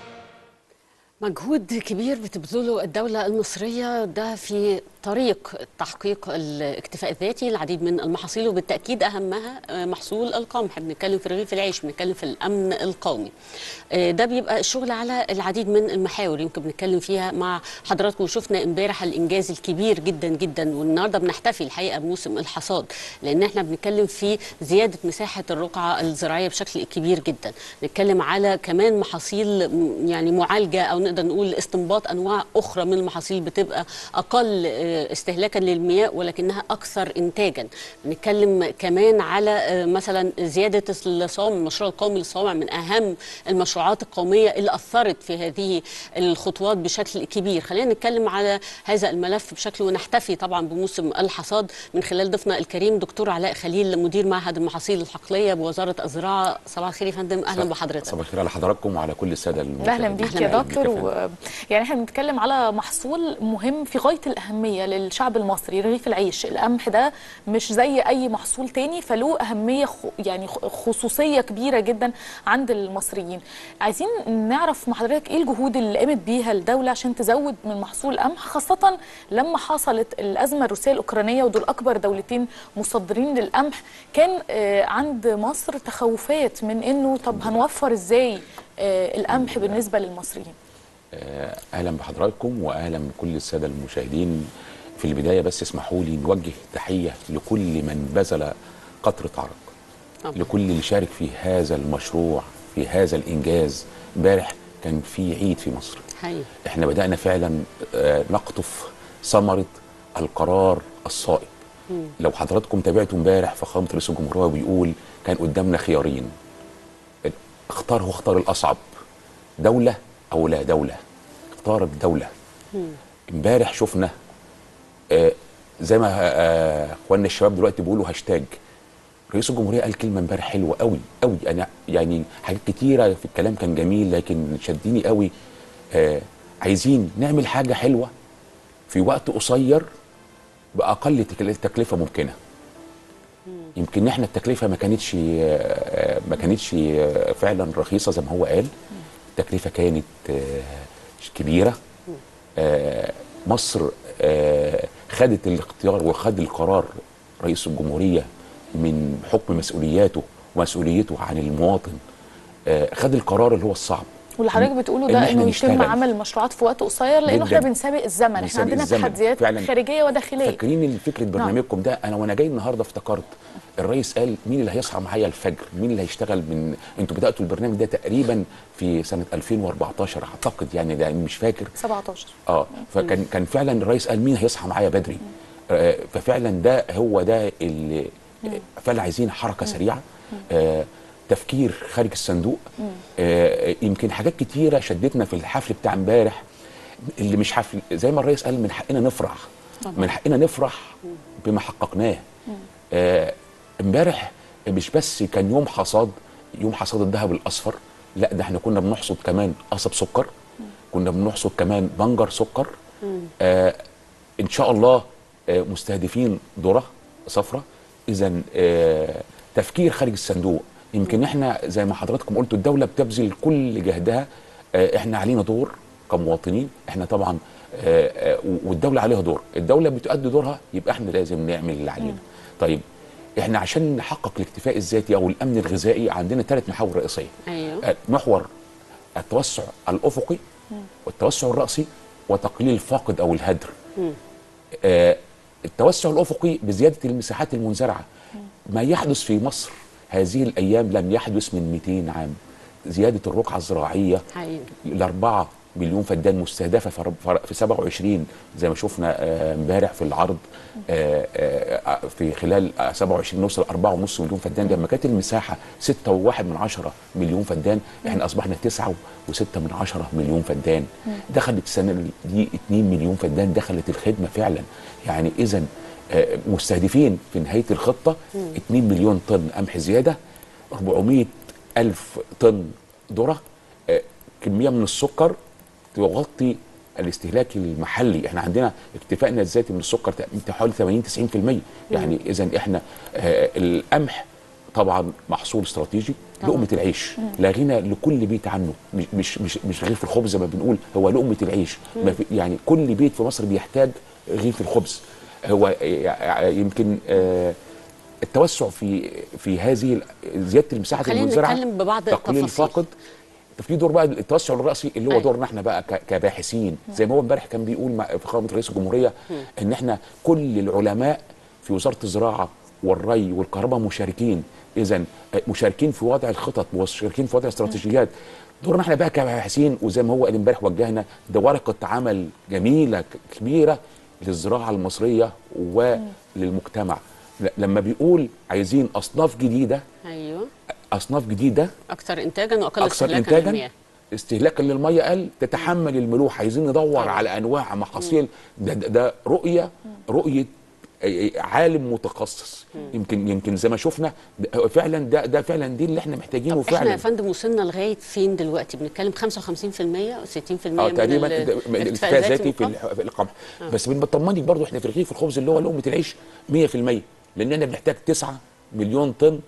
مجهود كبير بتبذله الدولة المصرية ده في طريق تحقيق الاكتفاء الذاتي العديد من المحاصيل وبالتأكيد أهمها آه، محصول القمح بنتكلم في رغيف العيش بنتكلم في الأمن القومي آه، ده بيبقى الشغل على العديد من المحاور يمكن بنتكلم فيها مع حضراتكم وشفنا امبارح الإنجاز الكبير جدا جدا والنهارده بنحتفل الحقيقة بموسم الحصاد لأن احنا بنتكلم في زيادة مساحة الرقعة الزراعية بشكل كبير جدا نتكلم على كمان محاصيل م- يعني معالجة أو نقدر نقول استنباط أنواع أخرى من المحاصيل بتبقى أقل آه، استهلاكا للمياه ولكنها أكثر إنتاجا بنتكلم كمان على آه، مثلا زيادة الصوامع المشروع القومي للصوامع من أهم المشروعات القومية اللي أثرت في هذه الخطوات بشكل كبير خلينا نتكلم على هذا الملف بشكل ونحتفي طبعا بموسم الحصاد من خلال ضيفنا الكريم دكتور علاء خليل مدير معهد المحاصيل الحقلية بوزارة الزراعة صباح الخير يا فندم أهلا بحضرتك صباح الخير على حضراتكم وعلى كل الساده المشاهدين اهلا بيك يا دكتور و... يعني احنا بنتكلم على محصول مهم في غايه الاهميه للشعب المصري رغيف العيش القمح ده مش زي اي محصول تاني فله اهميه خ... يعني خ- خصوصيه كبيره جدا عند المصريين عايزين نعرف مع حضرتك ايه الجهود اللي قامت بيها الدوله عشان تزود من محصول القمح خاصه لما حصلت الازمه الروسيه الاوكرانيه ودول اكبر دولتين مصدرين للقمح كان آه، عند مصر تخوفات من انه طب هنوفر ازاي آه، القمح بالنسبه للمصريين آه، اهلا بحضراتكم واهلا بكل الساده المشاهدين في البدايه بس اسمحوا لي نوجه تحيه لكل من بذل قطره عرق طبعا. لكل اللي شارك في هذا المشروع في هذا الانجاز امبارح كان في عيد في مصر حقيقي احنا بدانا فعلا آه، نقطف ثمره القرار الصائب مم. لو حضراتكم تابعتوا امبارح فخامه رئيس الجمهوريه بيقول كان قدامنا خيارين اختار هو اختار الاصعب دوله او لا دوله اختار الدوله امبارح شفنا آه، زي ما آه، اخواننا الشباب دلوقتي بيقولوا هاشتاج رئيس الجمهوريه قال كلمه امبارح حلوه قوي قوي انا يعني حاجات كتيره في الكلام كان جميل لكن شدني قوي آه عايزين نعمل حاجه حلوه في وقت قصير باقل تكل- تكلفه ممكنه يمكن احنا التكلفه ما كانتش آه، ما كانتش آه، فعلا رخيصه زي ما هو قال التكلفه كانت آه، كبيره آه، مصر آه، خدت الاختيار وخد القرار رئيس الجمهوريه من حكم مسؤولياته ومسؤوليته عن المواطن آه، خد القرار اللي هو الصعب واللي حضرتك بتقوله إن ده إحنا انه يتم نشتغل. عمل المشروعات في وقت قصير لانه جداً. احنا بنسابق الزمن احنا بنسابق عندنا الزمن. تحديات فعلاً. خارجيه وداخليه فاكرين فكره برنامجكم ده انا وانا جاي النهارده افتكرت الرئيس قال مين اللي هيصحى معايا الفجر مين اللي هيشتغل من انتوا بداتوا البرنامج ده تقريبا في سنه 2014 اعتقد يعني ده مش فاكر 17 اه فكان كان فعلا الرئيس قال مين هيصحى معايا بدري آه ففعلا ده هو ده اللي فعلا عايزين حركه سريعه آه تفكير خارج الصندوق آه يمكن حاجات كتيره شدتنا في الحفل بتاع امبارح اللي مش حفل زي ما الرئيس قال من حقنا نفرح طبعاً. من حقنا نفرح بما حققناه آه، امبارح مش بس كان يوم حصاد يوم حصاد الذهب الاصفر لا ده احنا كنا بنحصد كمان قصب سكر كنا بنحصد كمان بنجر سكر آه ان شاء الله آه مستهدفين ذره صفراء اذا آه تفكير خارج الصندوق يمكن احنا زي ما حضراتكم قلتوا الدوله بتبذل كل جهدها آه احنا علينا دور كمواطنين احنا طبعا آه آه والدوله عليها دور الدوله بتؤدي دورها يبقى احنا لازم نعمل اللي علينا طيب احنا عشان نحقق الاكتفاء الذاتي او الامن الغذائي عندنا ثلاث محاور رئيسيه ايوه آه، محور التوسع الافقي والتوسع الراسي وتقليل الفاقد او الهدر آه، التوسع الافقي بزياده المساحات المنزرعه ما يحدث في مصر هذه الايام لم يحدث من 200 عام زياده الرقعه الزراعيه حقيقي الأربعة مليون فدان مستهدفة في رب- في- في 27 زي ما شفنا آه، امبارح في العرض آه، آه، في خلال آه، 27 نوصل 4.5 مليون فدان لما كانت المساحة 6.1 من عشرة مليون فدان احنا أصبحنا 9.6 من عشرة مليون فدان دخلت السنة دي 2 مليون فدان دخلت الخدمة فعلا يعني إذا مستهدفين في نهاية الخطة 2 مليون طن قمح زيادة 400 ألف طن ذرة آه، كمية من السكر تغطي الاستهلاك المحلي احنا عندنا اكتفائنا الذاتي من السكر تقريباً حوالي 80 90% يعني اذا احنا آه القمح طبعا محصول استراتيجي لقمه العيش لا غنى لكل بيت عنه مش مش مش, مش رغيف الخبز زي ما بنقول هو لقمه العيش ما في يعني كل بيت في مصر بيحتاج رغيف الخبز هو آه، يمكن آه التوسع في في هذه ال- زياده المساحه خلينا المنزرعه نتكلم ببعض تقليل التفاصيل. الفاقد في دور بقى التوسع الراسي اللي هو أيوة. دورنا احنا بقى ك- كباحثين زي ما هو امبارح كان بيقول مع- في فخامه رئيس الجمهوريه ان احنا كل العلماء في وزاره الزراعه والري والكهرباء مشاركين اذا مشاركين في وضع الخطط ومشاركين في وضع الاستراتيجيات دورنا احنا بقى كباحثين وزي ما هو قال امبارح وجهنا ده ورقه عمل جميله ك- كبيره للزراعه المصريه وللمجتمع ل- لما بيقول عايزين اصناف جديده ايوه اصناف جديده اكثر انتاجا واقل اكثر استهلاكا انتاجا للمياه استهلاكا للميه قل تتحمل الملوحه عايزين ندور طبعا. على انواع محاصيل ده, ده, ده رؤيه رؤيه أي- عالم متخصص يمكن يمكن زي ما شفنا ده- فعلا ده ده فعلا دي اللي احنا محتاجينه احنا يا فعلا فندم وصلنا لغايه فين دلوقتي بنتكلم 55% و 60% اه من تقريبا ال- ده- الاكتفاء الاكتفاء الذاتي من في القمح. الح- في القمح بس بنطمنك برضو احنا في رغيف الخبز اللي هو لقمه العيش 100% لاننا بنحتاج 9 مليون طن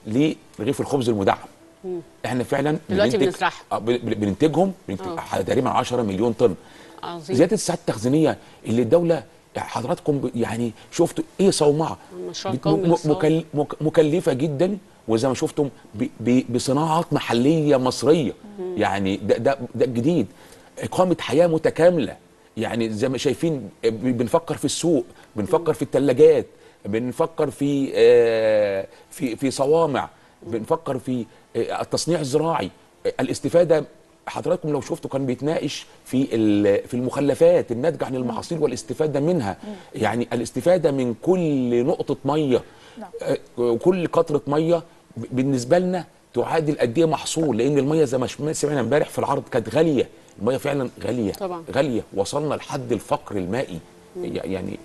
لرغيف الخبز المدعم احنا فعلا دلوقتي بننتج- بنزرعهم. آه، بن- بن- بننتجهم بننتج آه. تقريبا 10 مليون طن عظيم زياده الساعات التخزينيه اللي الدوله حضراتكم ب- يعني شفتوا ايه صومعه المشروع م- القومي م- للصوم. مكل- مك- مكلفه جدا وزي ما شفتم ب- ب- بصناعات محليه مصريه يعني ده ده ده الجديد اقامه حياه متكامله يعني زي ما شايفين ب- بنفكر في السوق بنفكر في الثلاجات بنفكر في آه، في في صوامع بنفكر في آه، التصنيع الزراعي آه، الاستفاده حضراتكم لو شفتوا كان بيتناقش في ال- في المخلفات الناتجه عن المحاصيل والاستفاده منها يعني الاستفاده من كل نقطه ميه آه، وكل قطره ميه ب- بالنسبه لنا تعادل قد ايه محصول لان الميه زي ما شم- سمعنا امبارح في العرض كانت غاليه الميه فعلا غاليه طبعا. غاليه وصلنا لحد الفقر المائي يعني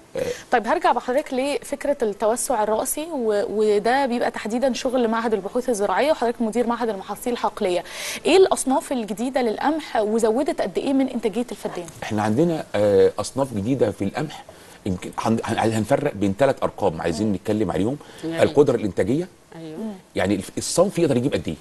طيب هرجع بحضرتك لفكره التوسع الراسي و... وده بيبقى تحديدا شغل معهد البحوث الزراعيه وحضرتك مدير معهد المحاصيل الحقليه ايه الاصناف الجديده للقمح وزودت قد ايه من انتاجيه الفدان احنا عندنا آه، اصناف جديده في القمح يمكن هن- هن- هنفرق بين ثلاث ارقام عايزين نتكلم عليهم يا ريت. القدره الانتاجيه ايوه يعني الف- الصنف يقدر يجيب قد ايه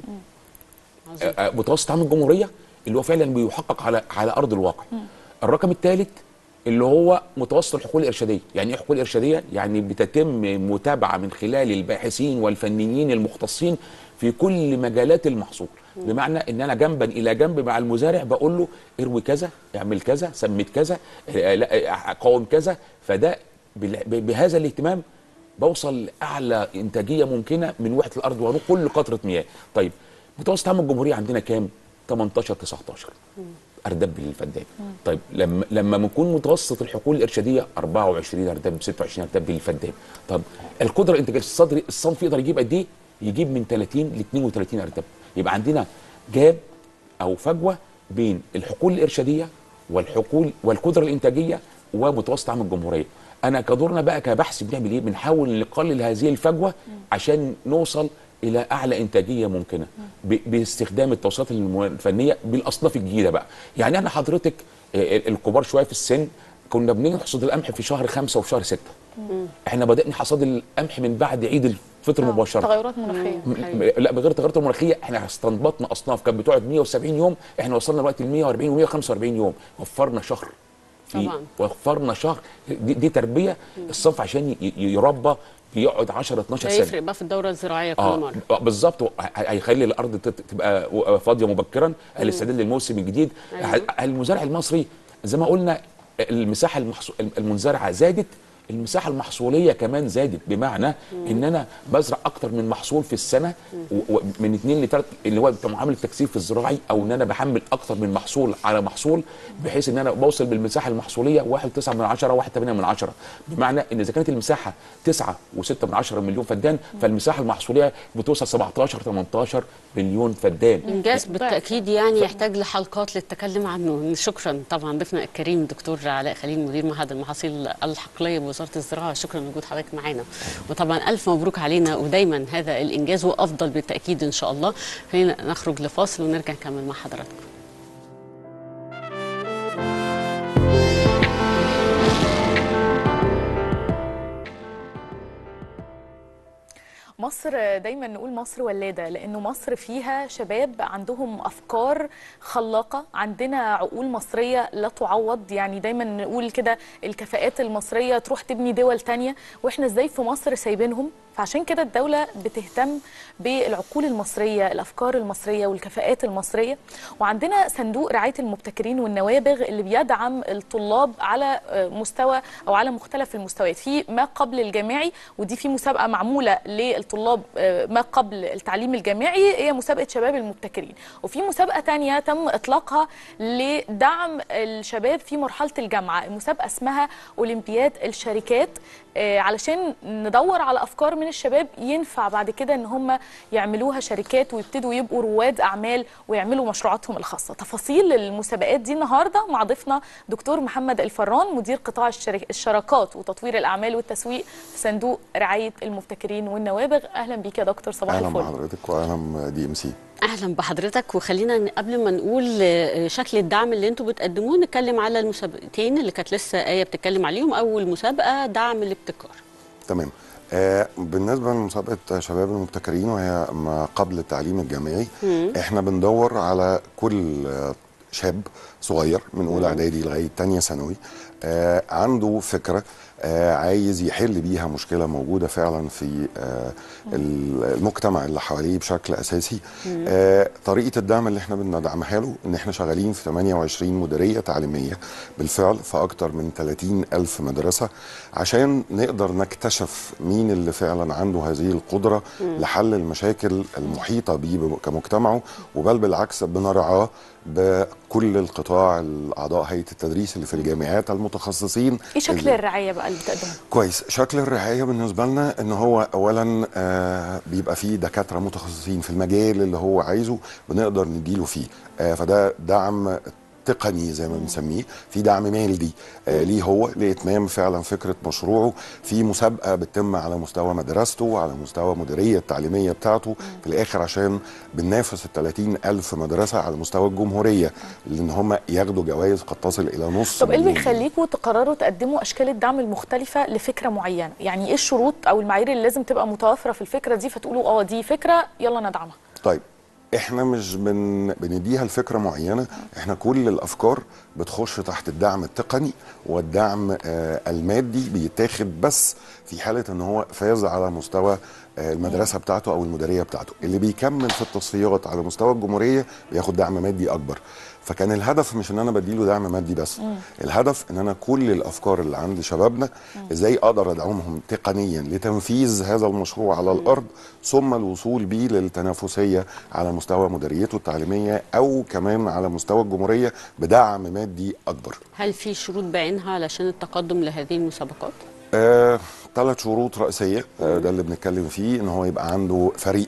عظيم آه، آه، متوسط عام الجمهوريه اللي هو فعلا بيحقق على على ارض الواقع الرقم الثالث اللي هو متوسط الحقول الارشاديه يعني ايه حقول ارشاديه يعني بتتم متابعه من خلال الباحثين والفنيين المختصين في كل مجالات المحصول بمعنى ان انا جنبا الى جنب مع المزارع بقول له اروي كذا اعمل كذا سمت كذا آه، لا، آه، قاوم كذا فده بال- ب- بهذا الاهتمام بوصل لاعلى انتاجيه ممكنه من وحده الارض وروح كل قطره مياه طيب متوسط عام الجمهوريه عندنا كام 18 19 اردب للفدان طيب لما لما بنكون متوسط الحقول الارشاديه 24 اردب 26 اردب للفدان طب القدره الانتاجيه الصدري الصنف يقدر يجيب قد ايه يجيب من 30 ل 32 اردب يبقى عندنا جاب او فجوه بين الحقول الارشاديه والحقول والقدره الانتاجيه ومتوسط عام الجمهوريه انا كدورنا بقى كبحث بنعمل ايه بنحاول نقلل هذه الفجوه عشان نوصل الى اعلى انتاجيه ممكنه ب- باستخدام التوصيلات الم- الفنيه بالاصناف الجديده بقى يعني انا حضرتك آه، الكبار شويه في السن كنا بنحصد القمح في شهر خمسة وفي شهر ستة احنا بدأنا حصاد القمح من بعد عيد الفطر مباشرة تغيرات مناخيه م- م- لا بغير التغيرات المناخيه احنا استنبطنا اصناف كانت بتقعد 170 يوم احنا وصلنا دلوقتي ل 140 و145 يوم وفرنا شهر في طبعاً. وفرنا شهر دي, دي تربيه الصنف عشان ي- ي- يربى بيقعد 10 12 ده سنه يفرق بقى في الدوره الزراعيه كل اه مره آه، بالظبط ه- هيخلي الارض تت- تبقى و- فاضيه مبكرا الاستعداد للموسم الجديد أيوة. ه- المزارع المصري زي ما قلنا المساحه المحصو... المنزرعه زادت المساحه المحصوليه كمان زادت بمعنى ان انا بزرع اكتر من محصول في السنه و... و... من اثنين لثلاث اللي هو معامل التكثيف الزراعي او ان انا بحمل اكتر من محصول على محصول بحيث ان انا بوصل بالمساحه المحصوليه 1.9 من 10 1.8 من 10 بمعنى ان اذا كانت المساحه 9 و6 من 10 مليون فدان فالمساحه المحصوليه بتوصل 17 18 مليون فدان انجاز بالتاكيد يعني يحتاج لحلقات للتكلم عنه شكرا طبعا ضيفنا الكريم دكتور علاء خليل مدير معهد المحاصيل الحقليه بوزاره الزراعه شكرا لوجود حضرتك معانا وطبعا الف مبروك علينا ودايما هذا الانجاز وافضل بالتاكيد ان شاء الله خلينا نخرج لفاصل ونرجع نكمل مع حضراتكم مصر دايما نقول مصر ولاده لانه مصر فيها شباب عندهم افكار خلاقه عندنا عقول مصريه لا تعوض يعني دايما نقول كده الكفاءات المصريه تروح تبني دول تانية واحنا ازاي في مصر سايبينهم فعشان كده الدولة بتهتم بالعقول المصرية الأفكار المصرية والكفاءات المصرية وعندنا صندوق رعاية المبتكرين والنوابغ اللي بيدعم الطلاب على آه، مستوى أو على مختلف المستويات في ما قبل الجامعي ودي في مسابقة معمولة للطلاب آه، ما قبل التعليم الجامعي هي مسابقة شباب المبتكرين وفي مسابقة تانية تم إطلاقها لدعم الشباب في مرحلة الجامعة المسابقة اسمها أولمبياد الشركات آه، علشان ندور على افكار من الشباب ينفع بعد كده ان هم يعملوها شركات ويبتدوا يبقوا رواد اعمال ويعملوا مشروعاتهم الخاصه تفاصيل المسابقات دي النهارده مع ضيفنا دكتور محمد الفران مدير قطاع الشرك- الشراكات وتطوير الاعمال والتسويق في صندوق رعايه المبتكرين والنوابغ اهلا بيك يا دكتور صباح اهلا الفل بحضرتك واهلا دي ام سي اهلا بحضرتك وخلينا ن- قبل ما نقول آه، شكل الدعم اللي انتم بتقدموه نتكلم على المسابقتين اللي كانت لسه ايه بتتكلم عليهم اول مسابقه دعم الابتكار تمام آه بالنسبه لمسابقه شباب المبتكرين وهي ما قبل التعليم الجامعي مم. احنا بندور على كل آه، شاب صغير من اولى اعدادي لغايه تانية ثانوي آه عنده فكره آه عايز يحل بيها مشكله موجوده فعلا في آه ال- المجتمع اللي حواليه بشكل اساسي مم. آه طريقه الدعم اللي احنا بندعمها له ان احنا شغالين في 28 مديريه تعليميه بالفعل في اكتر من 30 الف مدرسه عشان نقدر نكتشف مين اللي فعلا عنده هذه القدره مم. لحل المشاكل المحيطه بيه كمجتمعه وبل بالعكس بنرعاه بكل القطاع الاعضاء هيئه التدريس اللي في الجامعات المتخصصين ايه شكل اللي- الرعايه بقى اللي بتقدمها كويس شكل الرعايه بالنسبه لنا ان هو اولا آه بيبقى فيه دكاتره متخصصين في المجال اللي هو عايزه بنقدر نديله فيه آه فده دعم تقني زي ما بنسميه في دعم مالي آه ليه هو لاتمام فعلا فكره مشروعه في مسابقه بتتم على مستوى مدرسته وعلى مستوى مديريه التعليميه بتاعته في الاخر عشان بننافس ال 30 الف مدرسه على مستوى الجمهوريه لان هم ياخدوا جوائز قد تصل الى نص طب ايه اللي مليون. بيخليكم تقرروا تقدموا اشكال الدعم المختلفه لفكره معينه يعني ايه الشروط او المعايير اللي لازم تبقى متوفره في الفكره دي فتقولوا اه دي فكره يلا ندعمها طيب احنا مش بن... بنديها لفكره معينه احنا كل الافكار بتخش تحت الدعم التقني والدعم آه المادي بيتاخد بس في حاله ان هو فاز على مستوى آه المدرسه بتاعته او المديريه بتاعته اللي بيكمل في التصفيات على مستوى الجمهوريه بياخد دعم مادي اكبر فكان الهدف مش ان انا بديله دعم مادي بس مم. الهدف ان انا كل الافكار اللي عند شبابنا ازاي اقدر ادعمهم تقنيا لتنفيذ هذا المشروع على الارض ثم الوصول بيه للتنافسيه على مستوى مديريته التعليميه او كمان على مستوى الجمهوريه بدعم مادي اكبر. هل في شروط بعينها علشان التقدم لهذه المسابقات آه، ثلاث شروط رئيسيه آه، ده اللي بنتكلم فيه ان هو يبقى عنده فريق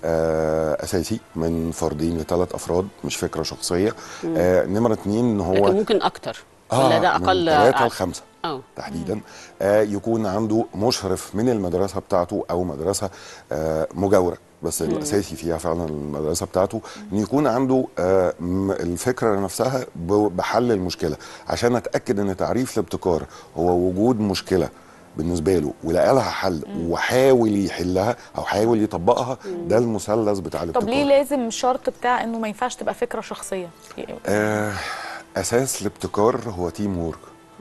آه، اساسي من فردين لثلاث افراد مش فكره شخصيه مم. آه، نمره اتنين ان هو لكن ممكن اكتر ولا ده اقل ثلاثه عدد؟ لخمسه اه تحديدا آه يكون عنده مشرف من المدرسه بتاعته او مدرسه آه مجاوره بس الاساسي فيها فعلا المدرسه بتاعته ان يكون عنده آه، م- الفكره نفسها ب- بحل المشكله عشان اتاكد ان تعريف الابتكار هو وجود مشكله بالنسبه له ولقى لها حل وحاول يحلها او حاول يطبقها ده المثلث بتاع طب الابتكار ليه لازم الشرط بتاع انه ما ينفعش تبقى فكره شخصيه آه اساس الابتكار هو تيم وورك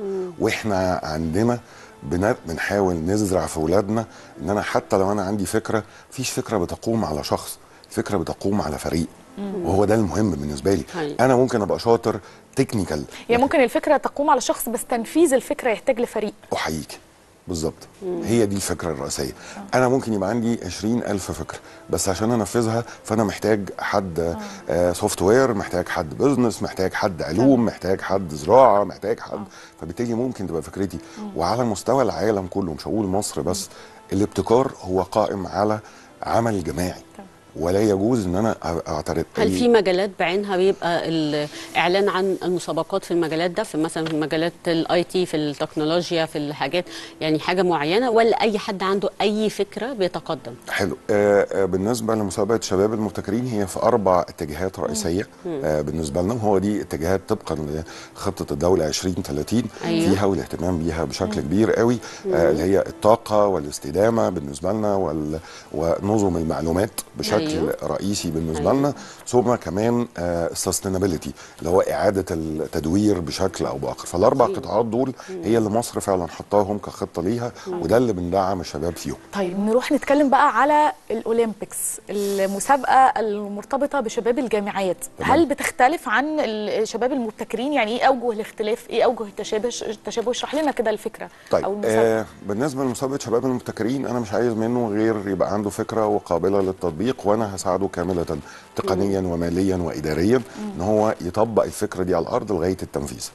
واحنا عندنا بن- بنحاول نزرع في اولادنا ان انا حتى لو انا عندي فكره مفيش فكره بتقوم على شخص فكره بتقوم على فريق مم. وهو ده المهم بالنسبه لي هاي. انا ممكن ابقى شاطر تكنيكال يعني ممكن الفكره تقوم على شخص بس تنفيذ الفكره يحتاج لفريق احييك بالظبط مم. هي دي الفكره الرئيسيه انا ممكن يبقى عندي 20 الف فكره بس عشان انفذها فانا محتاج حد سوفت وير محتاج حد بزنس محتاج حد علوم محتاج حد زراعه محتاج حد فبالتالي ممكن تبقى فكرتي وعلى مستوى العالم كله مش هقول مصر بس الابتكار هو قائم على عمل جماعي ولا يجوز ان انا اعترض هل في مجالات بعينها بيبقى الاعلان عن المسابقات في المجالات ده في مثلا في مجالات الاي تي في التكنولوجيا في الحاجات يعني حاجه معينه ولا اي حد عنده اي فكره بيتقدم حلو آه آه، بالنسبه لمسابقه شباب المبتكرين هي في اربع اتجاهات رئيسيه مم. آه بالنسبه لنا وهو دي اتجاهات طبقا لخطه الدوله 2030 أيوة. فيها والاهتمام بيها بشكل مم. كبير قوي مم. آه اللي هي الطاقه والاستدامه بالنسبه لنا وال ونظم المعلومات بشكل أيوة. رئيسي بالنسبه أيوة. لنا ثم كمان السستينابيلتي اللي هو اعاده التدوير بشكل او باخر فالاربع أيوة. قطاعات دول هي اللي مصر فعلا حطاهم كخطه ليها مم. وده اللي بندعم الشباب فيهم طيب نروح نتكلم بقى على الاولمبيكس المسابقه المرتبطه بشباب الجامعات تمام. هل بتختلف عن الشباب المبتكرين يعني ايه اوجه الاختلاف ايه اوجه التشابه التشابه اشرح لنا كده الفكره طيب او المسابقه آه بالنسبه لمسابقه شباب المبتكرين انا مش عايز منه غير يبقى عنده فكره وقابله للتطبيق وانا هساعده كامله تقنيا وماليا واداريا ان هو يطبق الفكره دي على الارض لغايه التنفيذ.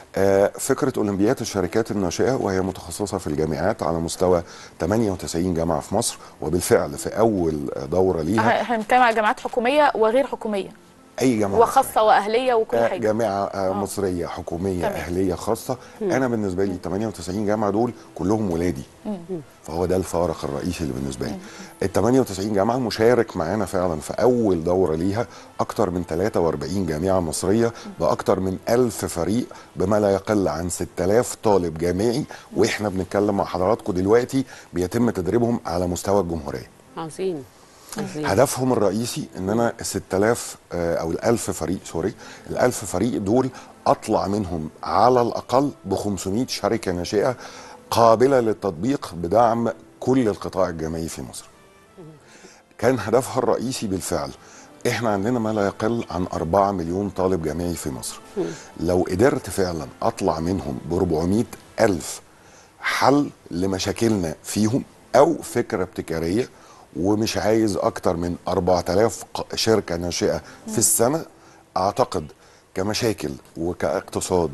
آه فكره اولمبيات الشركات الناشئه وهي متخصصه في الجامعات على مستوى 98 جامعه في مصر وبالفعل في اول دوره ليها احنا بنتكلم على جامعات حكوميه وغير حكوميه اي جامعه وخاصه واهليه وكل آه، حاجه جامعه آه، مصريه حكوميه تمام. اهليه خاصه مم. انا بالنسبه لي 98 جامعه دول كلهم ولادي مم. فهو ده الفارق الرئيسي اللي بالنسبه لي ال 98 جامعه مشارك معانا فعلا في اول دوره ليها اكتر من 43 جامعه مصريه باكتر من 1000 فريق بما لا يقل عن 6000 طالب جامعي واحنا بنتكلم مع حضراتكم دلوقتي بيتم تدريبهم على مستوى الجمهوريه عظيم عظيم هدفهم الرئيسي ان انا ال 6000 آه، او ال 1000 فريق سوري ال 1000 فريق دول اطلع منهم على الاقل ب 500 شركه ناشئه قابله للتطبيق بدعم كل القطاع الجامعي في مصر. كان هدفها الرئيسي بالفعل احنا عندنا ما لا يقل عن 4 مليون طالب جامعي في مصر. لو قدرت فعلا اطلع منهم ب 400 الف حل لمشاكلنا فيهم او فكره ابتكاريه ومش عايز اكتر من 4000 ق- شركه ناشئه في السنه اعتقد كمشاكل وكاقتصاد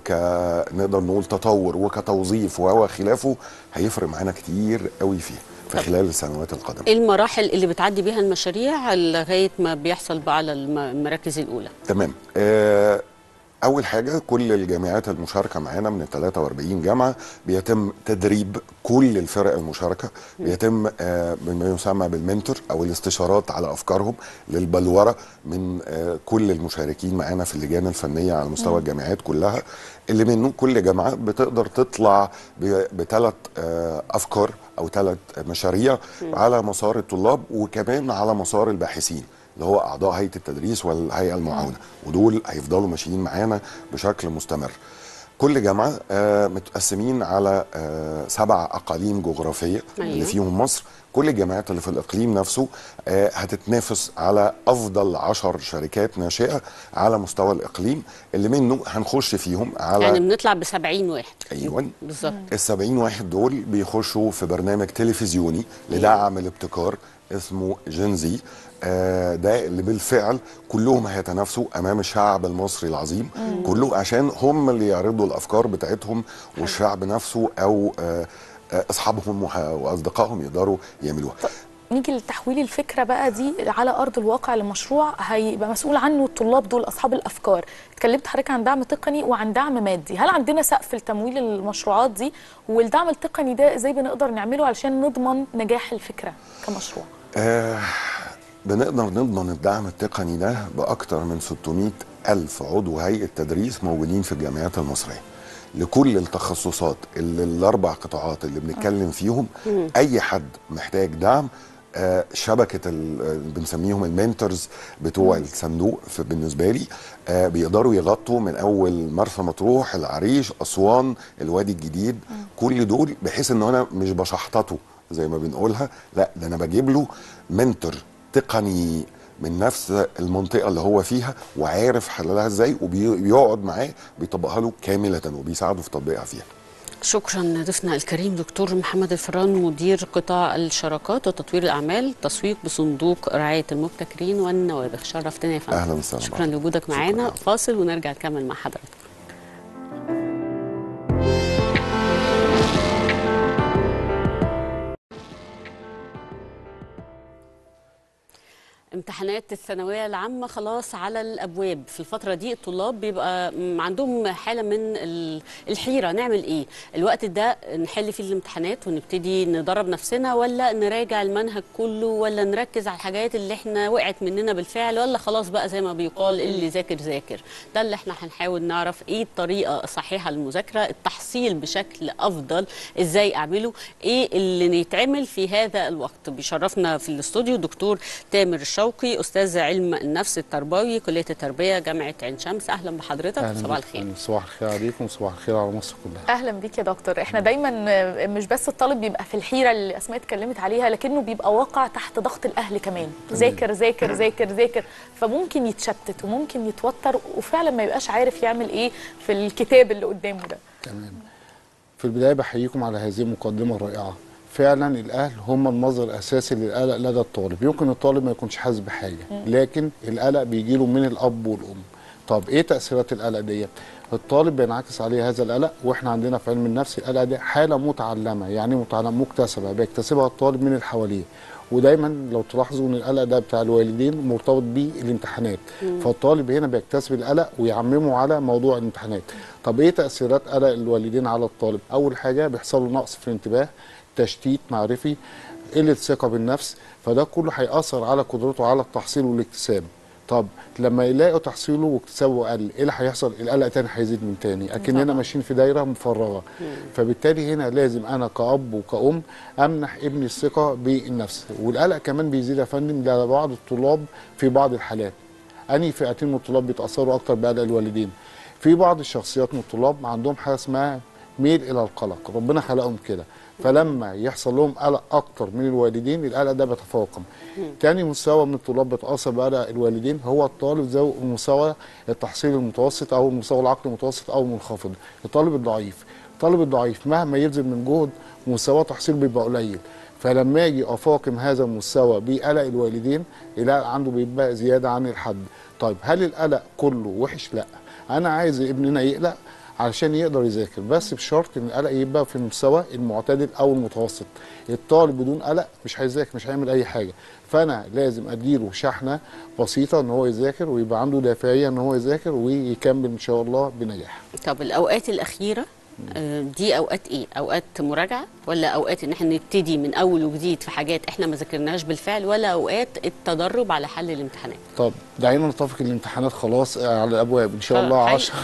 وكنقدر نقول تطور وكتوظيف وهو خلافه هيفرق معانا كتير قوي فيه في خلال السنوات القادمه ايه المراحل اللي بتعدي بيها المشاريع لغايه ما بيحصل بقى على الم- المراكز الاولى تمام آه، اول حاجه كل الجامعات المشاركه معانا من ال 43 جامعه بيتم تدريب كل الفرق المشاركه بيتم آه، بما يسمى بالمنتور او الاستشارات على افكارهم للبلوره من آه، كل المشاركين معانا في اللجان الفنيه على مستوى مم. الجامعات كلها اللي منه كل جامعه بتقدر تطلع بثلاث افكار او ثلاث مشاريع مم. على مسار الطلاب وكمان على مسار الباحثين اللي هو اعضاء هيئه التدريس والهيئه المعاونه ودول هيفضلوا ماشيين معانا بشكل مستمر كل جامعه آه، متقسمين على آه، سبع اقاليم جغرافيه اللي أيوة. فيهم مصر كل الجامعات اللي في الاقليم نفسه آه، هتتنافس على افضل عشر شركات ناشئه على مستوى الاقليم اللي منه هنخش فيهم على يعني بنطلع ب 70 واحد ايوه بالظبط ال 70 واحد دول بيخشوا في برنامج تلفزيوني لدعم الابتكار اسمه جنزي آه ده اللي بالفعل كلهم هيتنافسوا امام الشعب المصري العظيم مم. كله عشان هم اللي يعرضوا الافكار بتاعتهم والشعب نفسه او آه آه، اصحابهم وح- واصدقائهم يقدروا يعملوها نيجي لتحويل الفكره بقى دي على ارض الواقع لمشروع هيبقى مسؤول عنه الطلاب دول اصحاب الافكار اتكلمت حضرتك عن دعم تقني وعن دعم مادي هل عندنا سقف لتمويل المشروعات دي والدعم التقني ده ازاي بنقدر نعمله علشان نضمن نجاح الفكره كمشروع آه بنقدر نضمن الدعم التقني ده باكثر من 600 الف عضو هيئه تدريس موجودين في الجامعات المصريه لكل التخصصات اللي الاربع قطاعات اللي بنتكلم فيهم مم. اي حد محتاج دعم آه، شبكه ال- آه، بنسميهم المنتورز بتوع مم. الصندوق في بالنسبه لي آه، بيقدروا يغطوا من اول مرسى مطروح العريش اسوان الوادي الجديد كل دول بحيث ان انا مش بشحططه زي ما بنقولها لا ده انا بجيب له منتور تقني من نفس المنطقه اللي هو فيها وعارف حللها ازاي وبيقعد معاه بيطبقها له كامله وبيساعده في تطبيقها فيها شكرا ضيفنا الكريم دكتور محمد الفران مدير قطاع الشراكات وتطوير الاعمال تسويق بصندوق رعايه المبتكرين والنوابغ شرفتنا يا فندم اهلا وسهلا شكرا لوجودك معانا فاصل ونرجع نكمل مع حضرتك امتحانات الثانويه العامه خلاص على الابواب في الفتره دي الطلاب بيبقى م- عندهم حاله من ال- الحيره نعمل ايه الوقت ده نحل فيه الامتحانات ونبتدي ندرب نفسنا ولا نراجع المنهج كله ولا نركز على الحاجات اللي احنا وقعت مننا بالفعل ولا خلاص بقى زي ما بيقال اللي ذاكر ذاكر ده اللي احنا هنحاول نعرف ايه الطريقه الصحيحه للمذاكره التحصيل بشكل افضل ازاي اعمله ايه اللي يتعمل في هذا الوقت بيشرفنا في الاستوديو دكتور تامر الشوقي استاذ علم النفس التربوي كليه التربيه جامعه عين شمس اهلا بحضرتك أهلاً صباح بك. الخير صباح الخير عليكم صباح الخير على مصر كلها اهلا بيك يا دكتور احنا دايما مش بس الطالب بيبقى في الحيره اللي اسماء اتكلمت عليها لكنه بيبقى واقع تحت ضغط الاهل كمان ذاكر ذاكر ذاكر ذاكر فممكن يتشتت وممكن يتوتر وفعلا ما يبقاش عارف يعمل ايه في الكتاب اللي قدامه ده تمام في البدايه بحييكم على هذه المقدمه الرائعه فعلا الاهل هم المصدر الاساسي للقلق لدى الطالب يمكن الطالب ما يكونش حاسس بحاجه مم. لكن القلق بيجي له من الاب والام طب ايه تاثيرات القلق ديت الطالب بينعكس عليه هذا القلق واحنا عندنا في علم النفس القلق ده حاله متعلمه يعني متعلمه مكتسبه بيكتسبها الطالب من اللي حواليه ودايما لو تلاحظوا ان القلق ده بتاع الوالدين مرتبط بالامتحانات مم. فالطالب هنا بيكتسب القلق ويعممه على موضوع الامتحانات طب ايه تاثيرات قلق الوالدين على الطالب اول حاجه بيحصل له نقص في الانتباه تشتيت معرفي قله ثقه بالنفس فده كله هياثر على قدرته على التحصيل والاكتساب طب لما يلاقوا تحصيله واكتسابه قل ايه اللي هيحصل القلق تاني هيزيد من تاني اكننا طبعاً. ماشيين في دايره مفرغه فبالتالي هنا لازم انا كاب وكأم امنح ابني الثقه بالنفس والقلق كمان بيزيد يا فندم لدى بعض الطلاب في بعض الحالات انهي فئتين من الطلاب بيتاثروا اكتر بقلق الوالدين في بعض الشخصيات من الطلاب عندهم حاجه اسمها ميل الى القلق ربنا خلقهم كده فلما يحصل لهم قلق اكتر من الوالدين القلق ده بيتفاقم تاني مستوى من الطلاب بيتاثر بقلق الوالدين هو الطالب ذو مستوى التحصيل المتوسط او المستوى العقلي المتوسط او المنخفض الطالب الضعيف الطالب الضعيف مهما يبذل من جهد مستوى تحصيل بيبقى قليل فلما اجي افاقم هذا المستوى بقلق الوالدين القلق عنده بيبقى زياده عن الحد طيب هل القلق كله وحش لا انا عايز ابننا يقلق علشان يقدر يذاكر بس بشرط ان القلق يبقى في المستوى المعتدل او المتوسط الطالب بدون قلق مش هيذاكر مش هيعمل اي حاجه فانا لازم اديله شحنه بسيطه ان هو يذاكر ويبقى عنده دافعيه ان هو يذاكر ويكمل ان شاء الله بنجاح طب الاوقات الاخيره آه، دي اوقات ايه اوقات مراجعه ولا اوقات ان احنا نبتدي من اول وجديد في حاجات احنا ما ذاكرناهاش بالفعل ولا اوقات التدرب على حل الامتحانات طب دعينا نتفق الامتحانات خلاص على الابواب ان شاء آه، الله حقيقي. 10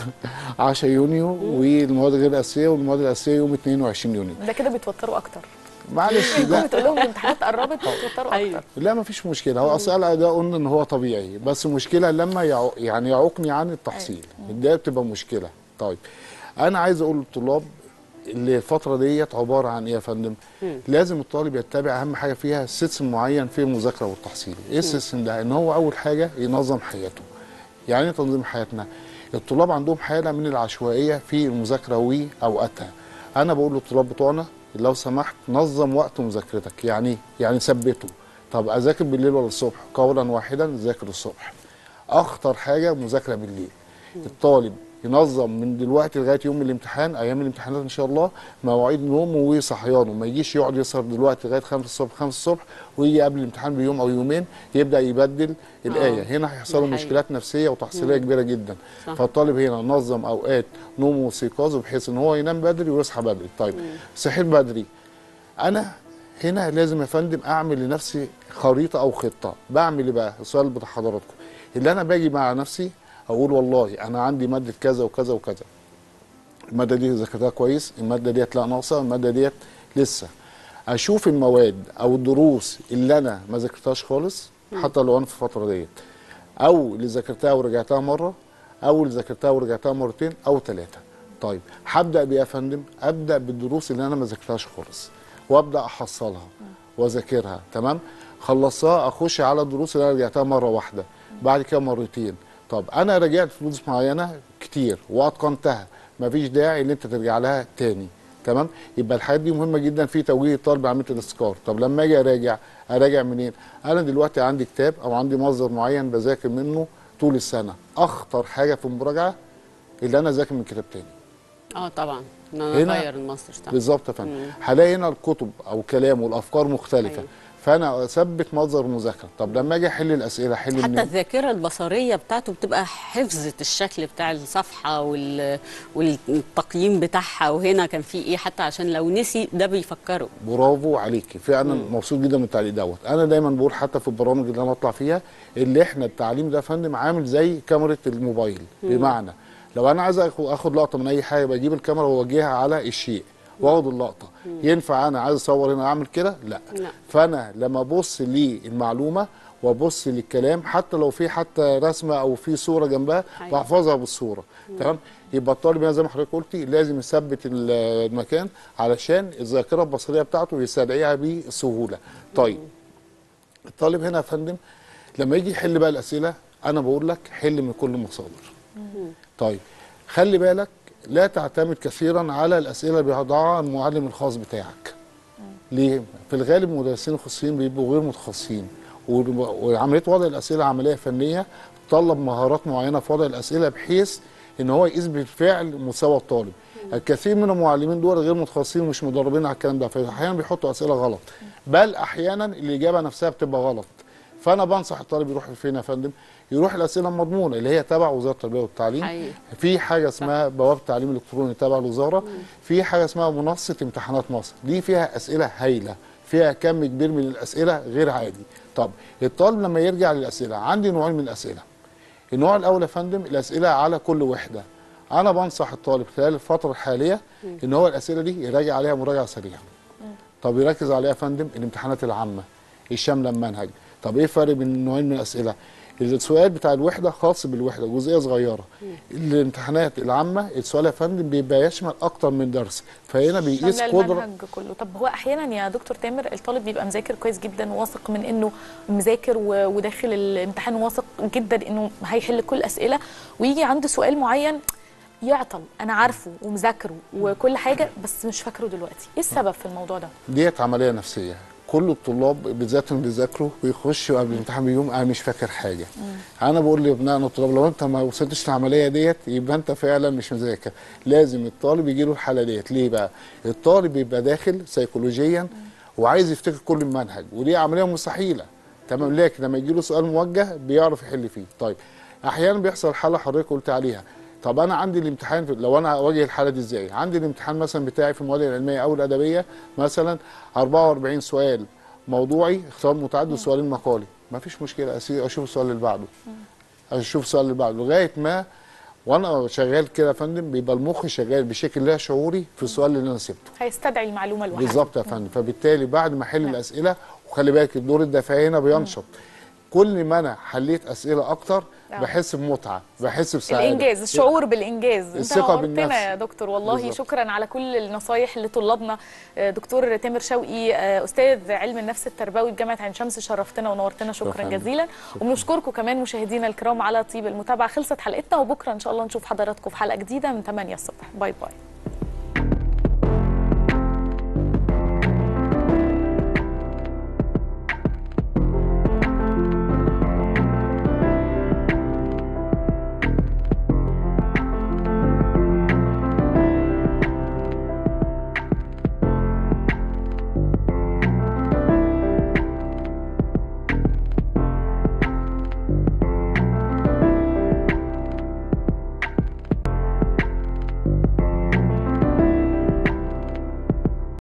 10 يونيو والمواد غير الاساسيه والمواد الاساسيه يوم 22 يونيو ده كده بيتوتروا اكتر معلش لا لا تقول لهم الامتحانات قربت بيتوتروا اكتر لا ما فيش مشكله هو اصل القلق ده قلنا ان هو طبيعي بس المشكله لما يعو يعني يعوقني عن التحصيل ده بتبقى مشكله طيب انا عايز اقول للطلاب اللي الفتره ديت عباره عن ايه يا فندم لازم الطالب يتبع اهم حاجه فيها سيستم معين في المذاكره والتحصيل ايه السيستم ده ان هو اول حاجه ينظم حياته يعني ايه تنظيم حياتنا الطلاب عندهم حاله من العشوائيه في المذاكره واوقاتها انا بقول للطلاب بتوعنا لو سمحت نظم وقت مذاكرتك يعني يعني ثبته طب اذاكر بالليل ولا الصبح قولا واحدا ذاكر الصبح اخطر حاجه مذاكره بالليل الطالب ينظم من دلوقتي لغايه يوم الامتحان ايام الامتحانات ان شاء الله مواعيد نومه وصحيانه ما يجيش يقعد يسهر دلوقتي لغايه 5 الصبح 5 الصبح ويجي قبل الامتحان بيوم او يومين يبدا يبدل الايه هنا هيحصل له ده حقيقي. مشكلات نفسيه وتحصيليه مم. كبيره جدا صح. فالطالب هنا نظم اوقات نومه واستيقاظه بحيث ان هو ينام بدري ويصحى بدري طيب صحيت بدري انا هنا لازم يا فندم اعمل لنفسي خريطه او خطه بعمل ايه بقى السؤال بتاع حضراتكم اللي انا باجي مع نفسي اقول والله انا عندي ماده كذا وكذا وكذا الماده دي ذاكرتها كويس الماده ديت لا ناقصه الماده ديت لسه اشوف المواد او الدروس اللي انا ما ذاكرتهاش خالص حتى لو انا في الفتره ديت او اللي ذاكرتها ورجعتها مره او اللي ذاكرتها ورجعتها مرتين او ثلاثه طيب هبدا بايه يا فندم ابدا بالدروس اللي انا ما ذاكرتهاش خالص وابدا احصلها واذاكرها تمام خلصتها اخش على الدروس اللي انا رجعتها مره واحده بعد كده مرتين طب انا رجعت دروس معينه كتير واتقنتها مفيش داعي ان انت ترجع لها تاني تمام يبقى الحاجات دي مهمه جدا في توجيه الطالب عمليه الاذكار طب لما اجي اراجع اراجع منين انا دلوقتي عندي كتاب او عندي مصدر معين بذاكر منه طول السنه اخطر حاجه في المراجعه اللي انا اذاكر من كتاب تاني اه طبعا ان انا هنا اغير الماستر بتاعي بالظبط يا فندم مم. هلاقي هنا الكتب او كلام والافكار مختلفه فانا اثبت مصدر مذاكره طب لما اجي احل الاسئله احل حتى منين الذاكره البصريه بتاعته بتبقى حفظه الشكل بتاع الصفحه وال... والتقييم بتاعها وهنا كان في ايه حتى عشان لو نسي ده بيفكره برافو عليكي فعلا مبسوط جدا من التعليق دوت انا دايما بقول حتى في البرامج اللي انا بطلع فيها اللي احنا التعليم ده يا فندم عامل زي كاميرا الموبايل مم. بمعنى لو انا عايز آخد- اخد لقطه من اي حاجه بجيب الكاميرا واوجهها على الشيء واخد اللقطه ينفع انا عايز اصور هنا اعمل كده لا لا فانا لما ابص للمعلومه وابص للكلام حتى لو في حتى رسمه او في صوره جنبها أيوة. بحفظها بالصوره مم. تمام يبقى الطالب هنا زي ما حضرتك قلتي لازم يثبت ال- المكان علشان الذاكره البصريه بتاعته يستدعيها بسهوله طيب الطالب هنا يا فندم لما يجي يحل بقى الاسئله انا بقول لك حل من كل المصادر طيب خلي بالك لا تعتمد كثيرا على الاسئله اللي بيضعها المعلم الخاص بتاعك ليه في الغالب المدرسين الخاصين بيبقوا غير متخصصين و- وعمليه وضع الاسئله عمليه فنيه تطلب مهارات معينه في وضع الاسئله بحيث ان هو يقيس بالفعل مستوى الطالب الكثير من المعلمين دول غير متخصصين ومش مدربين على الكلام ده فاحيانا بيحطوا اسئله غلط بل احيانا الاجابه نفسها بتبقى غلط فانا بنصح الطالب يروح فين يا فندم يروح الاسئله المضمونه اللي هي تبع وزاره التربيه والتعليم أيوة. في حاجه اسمها بوابه تعليم الكتروني تبع الوزاره في حاجه اسمها منصه امتحانات مصر دي فيها اسئله هايله فيها كم كبير من الاسئله غير عادي طب الطالب لما يرجع للاسئله عندي نوعين من الاسئله النوع الاول يا فندم الاسئله على كل وحده انا بنصح الطالب خلال الفتره الحاليه ان هو الاسئله دي يراجع عليها مراجعه سريعه طب يركز عليها يا فندم الامتحانات العامه الشامله المنهج طب ايه الفرق بين النوعين من الاسئله السؤال بتاع الوحده خاص بالوحده جزئيه صغيره الامتحانات العامه السؤال يا فندم بيبقى يشمل اكتر من درس فهنا بيقيس شامل قدره المنهج كله طب هو احيانا يا دكتور تامر الطالب بيبقى مذاكر كويس جدا وواثق من انه مذاكر و- وداخل الامتحان واثق جدا انه هيحل كل الاسئله ويجي عنده سؤال معين يعطل انا عارفه ومذاكره وكل حاجه بس مش فاكره دلوقتي ايه السبب في الموضوع ده ديت عمليه نفسيه كل الطلاب بالذات اللي بيذاكروا بيخشوا قبل الامتحان بيوم انا مش فاكر حاجه انا بقول لابنائنا الطلاب لو انت ما وصلتش للعمليه ديت يبقى انت فعلا مش مذاكر لازم الطالب يجي له الحاله ديت ليه بقى الطالب بيبقى داخل سيكولوجيا وعايز يفتكر كل المنهج ودي عمليه مستحيله تمام لكن لما يجي له سؤال موجه بيعرف يحل فيه طيب احيانا بيحصل حاله حضرتك قلت عليها طب انا عندي الامتحان في لو انا اواجه الحاله دي ازاي عندي الامتحان مثلا بتاعي في المواد العلميه او الادبيه مثلا 44 سؤال موضوعي اختيار متعدد وسؤالين مقالي ما فيش مشكله أسي- اشوف السؤال اللي بعده اشوف السؤال اللي بعده لغايه ما وانا شغال كده يا فندم بيبقى المخ شغال بشكل لا شعوري في السؤال اللي انا سبته هيستدعي المعلومه لوحدها بالظبط يا فندم فبالتالي بعد ما احل الاسئله وخلي بالك الدور الدفاعي هنا بينشط كل ما انا حليت اسئله اكتر آه. بحس بمتعه بحس بسعاده الانجاز الشعور بالانجاز انت الثقة نورتنا بالنفس. يا دكتور والله بالظبط. شكرا على كل النصايح لطلابنا آه، دكتور تامر شوقي آه، استاذ علم النفس التربوي بجامعه عين شمس شرفتنا ونورتنا شكرا شكراً. جزيلا وبنشكركم كمان مشاهدينا الكرام على طيب المتابعه خلصت حلقتنا وبكره ان شاء الله نشوف حضراتكم في حلقه جديده من 8 الصبح باي باي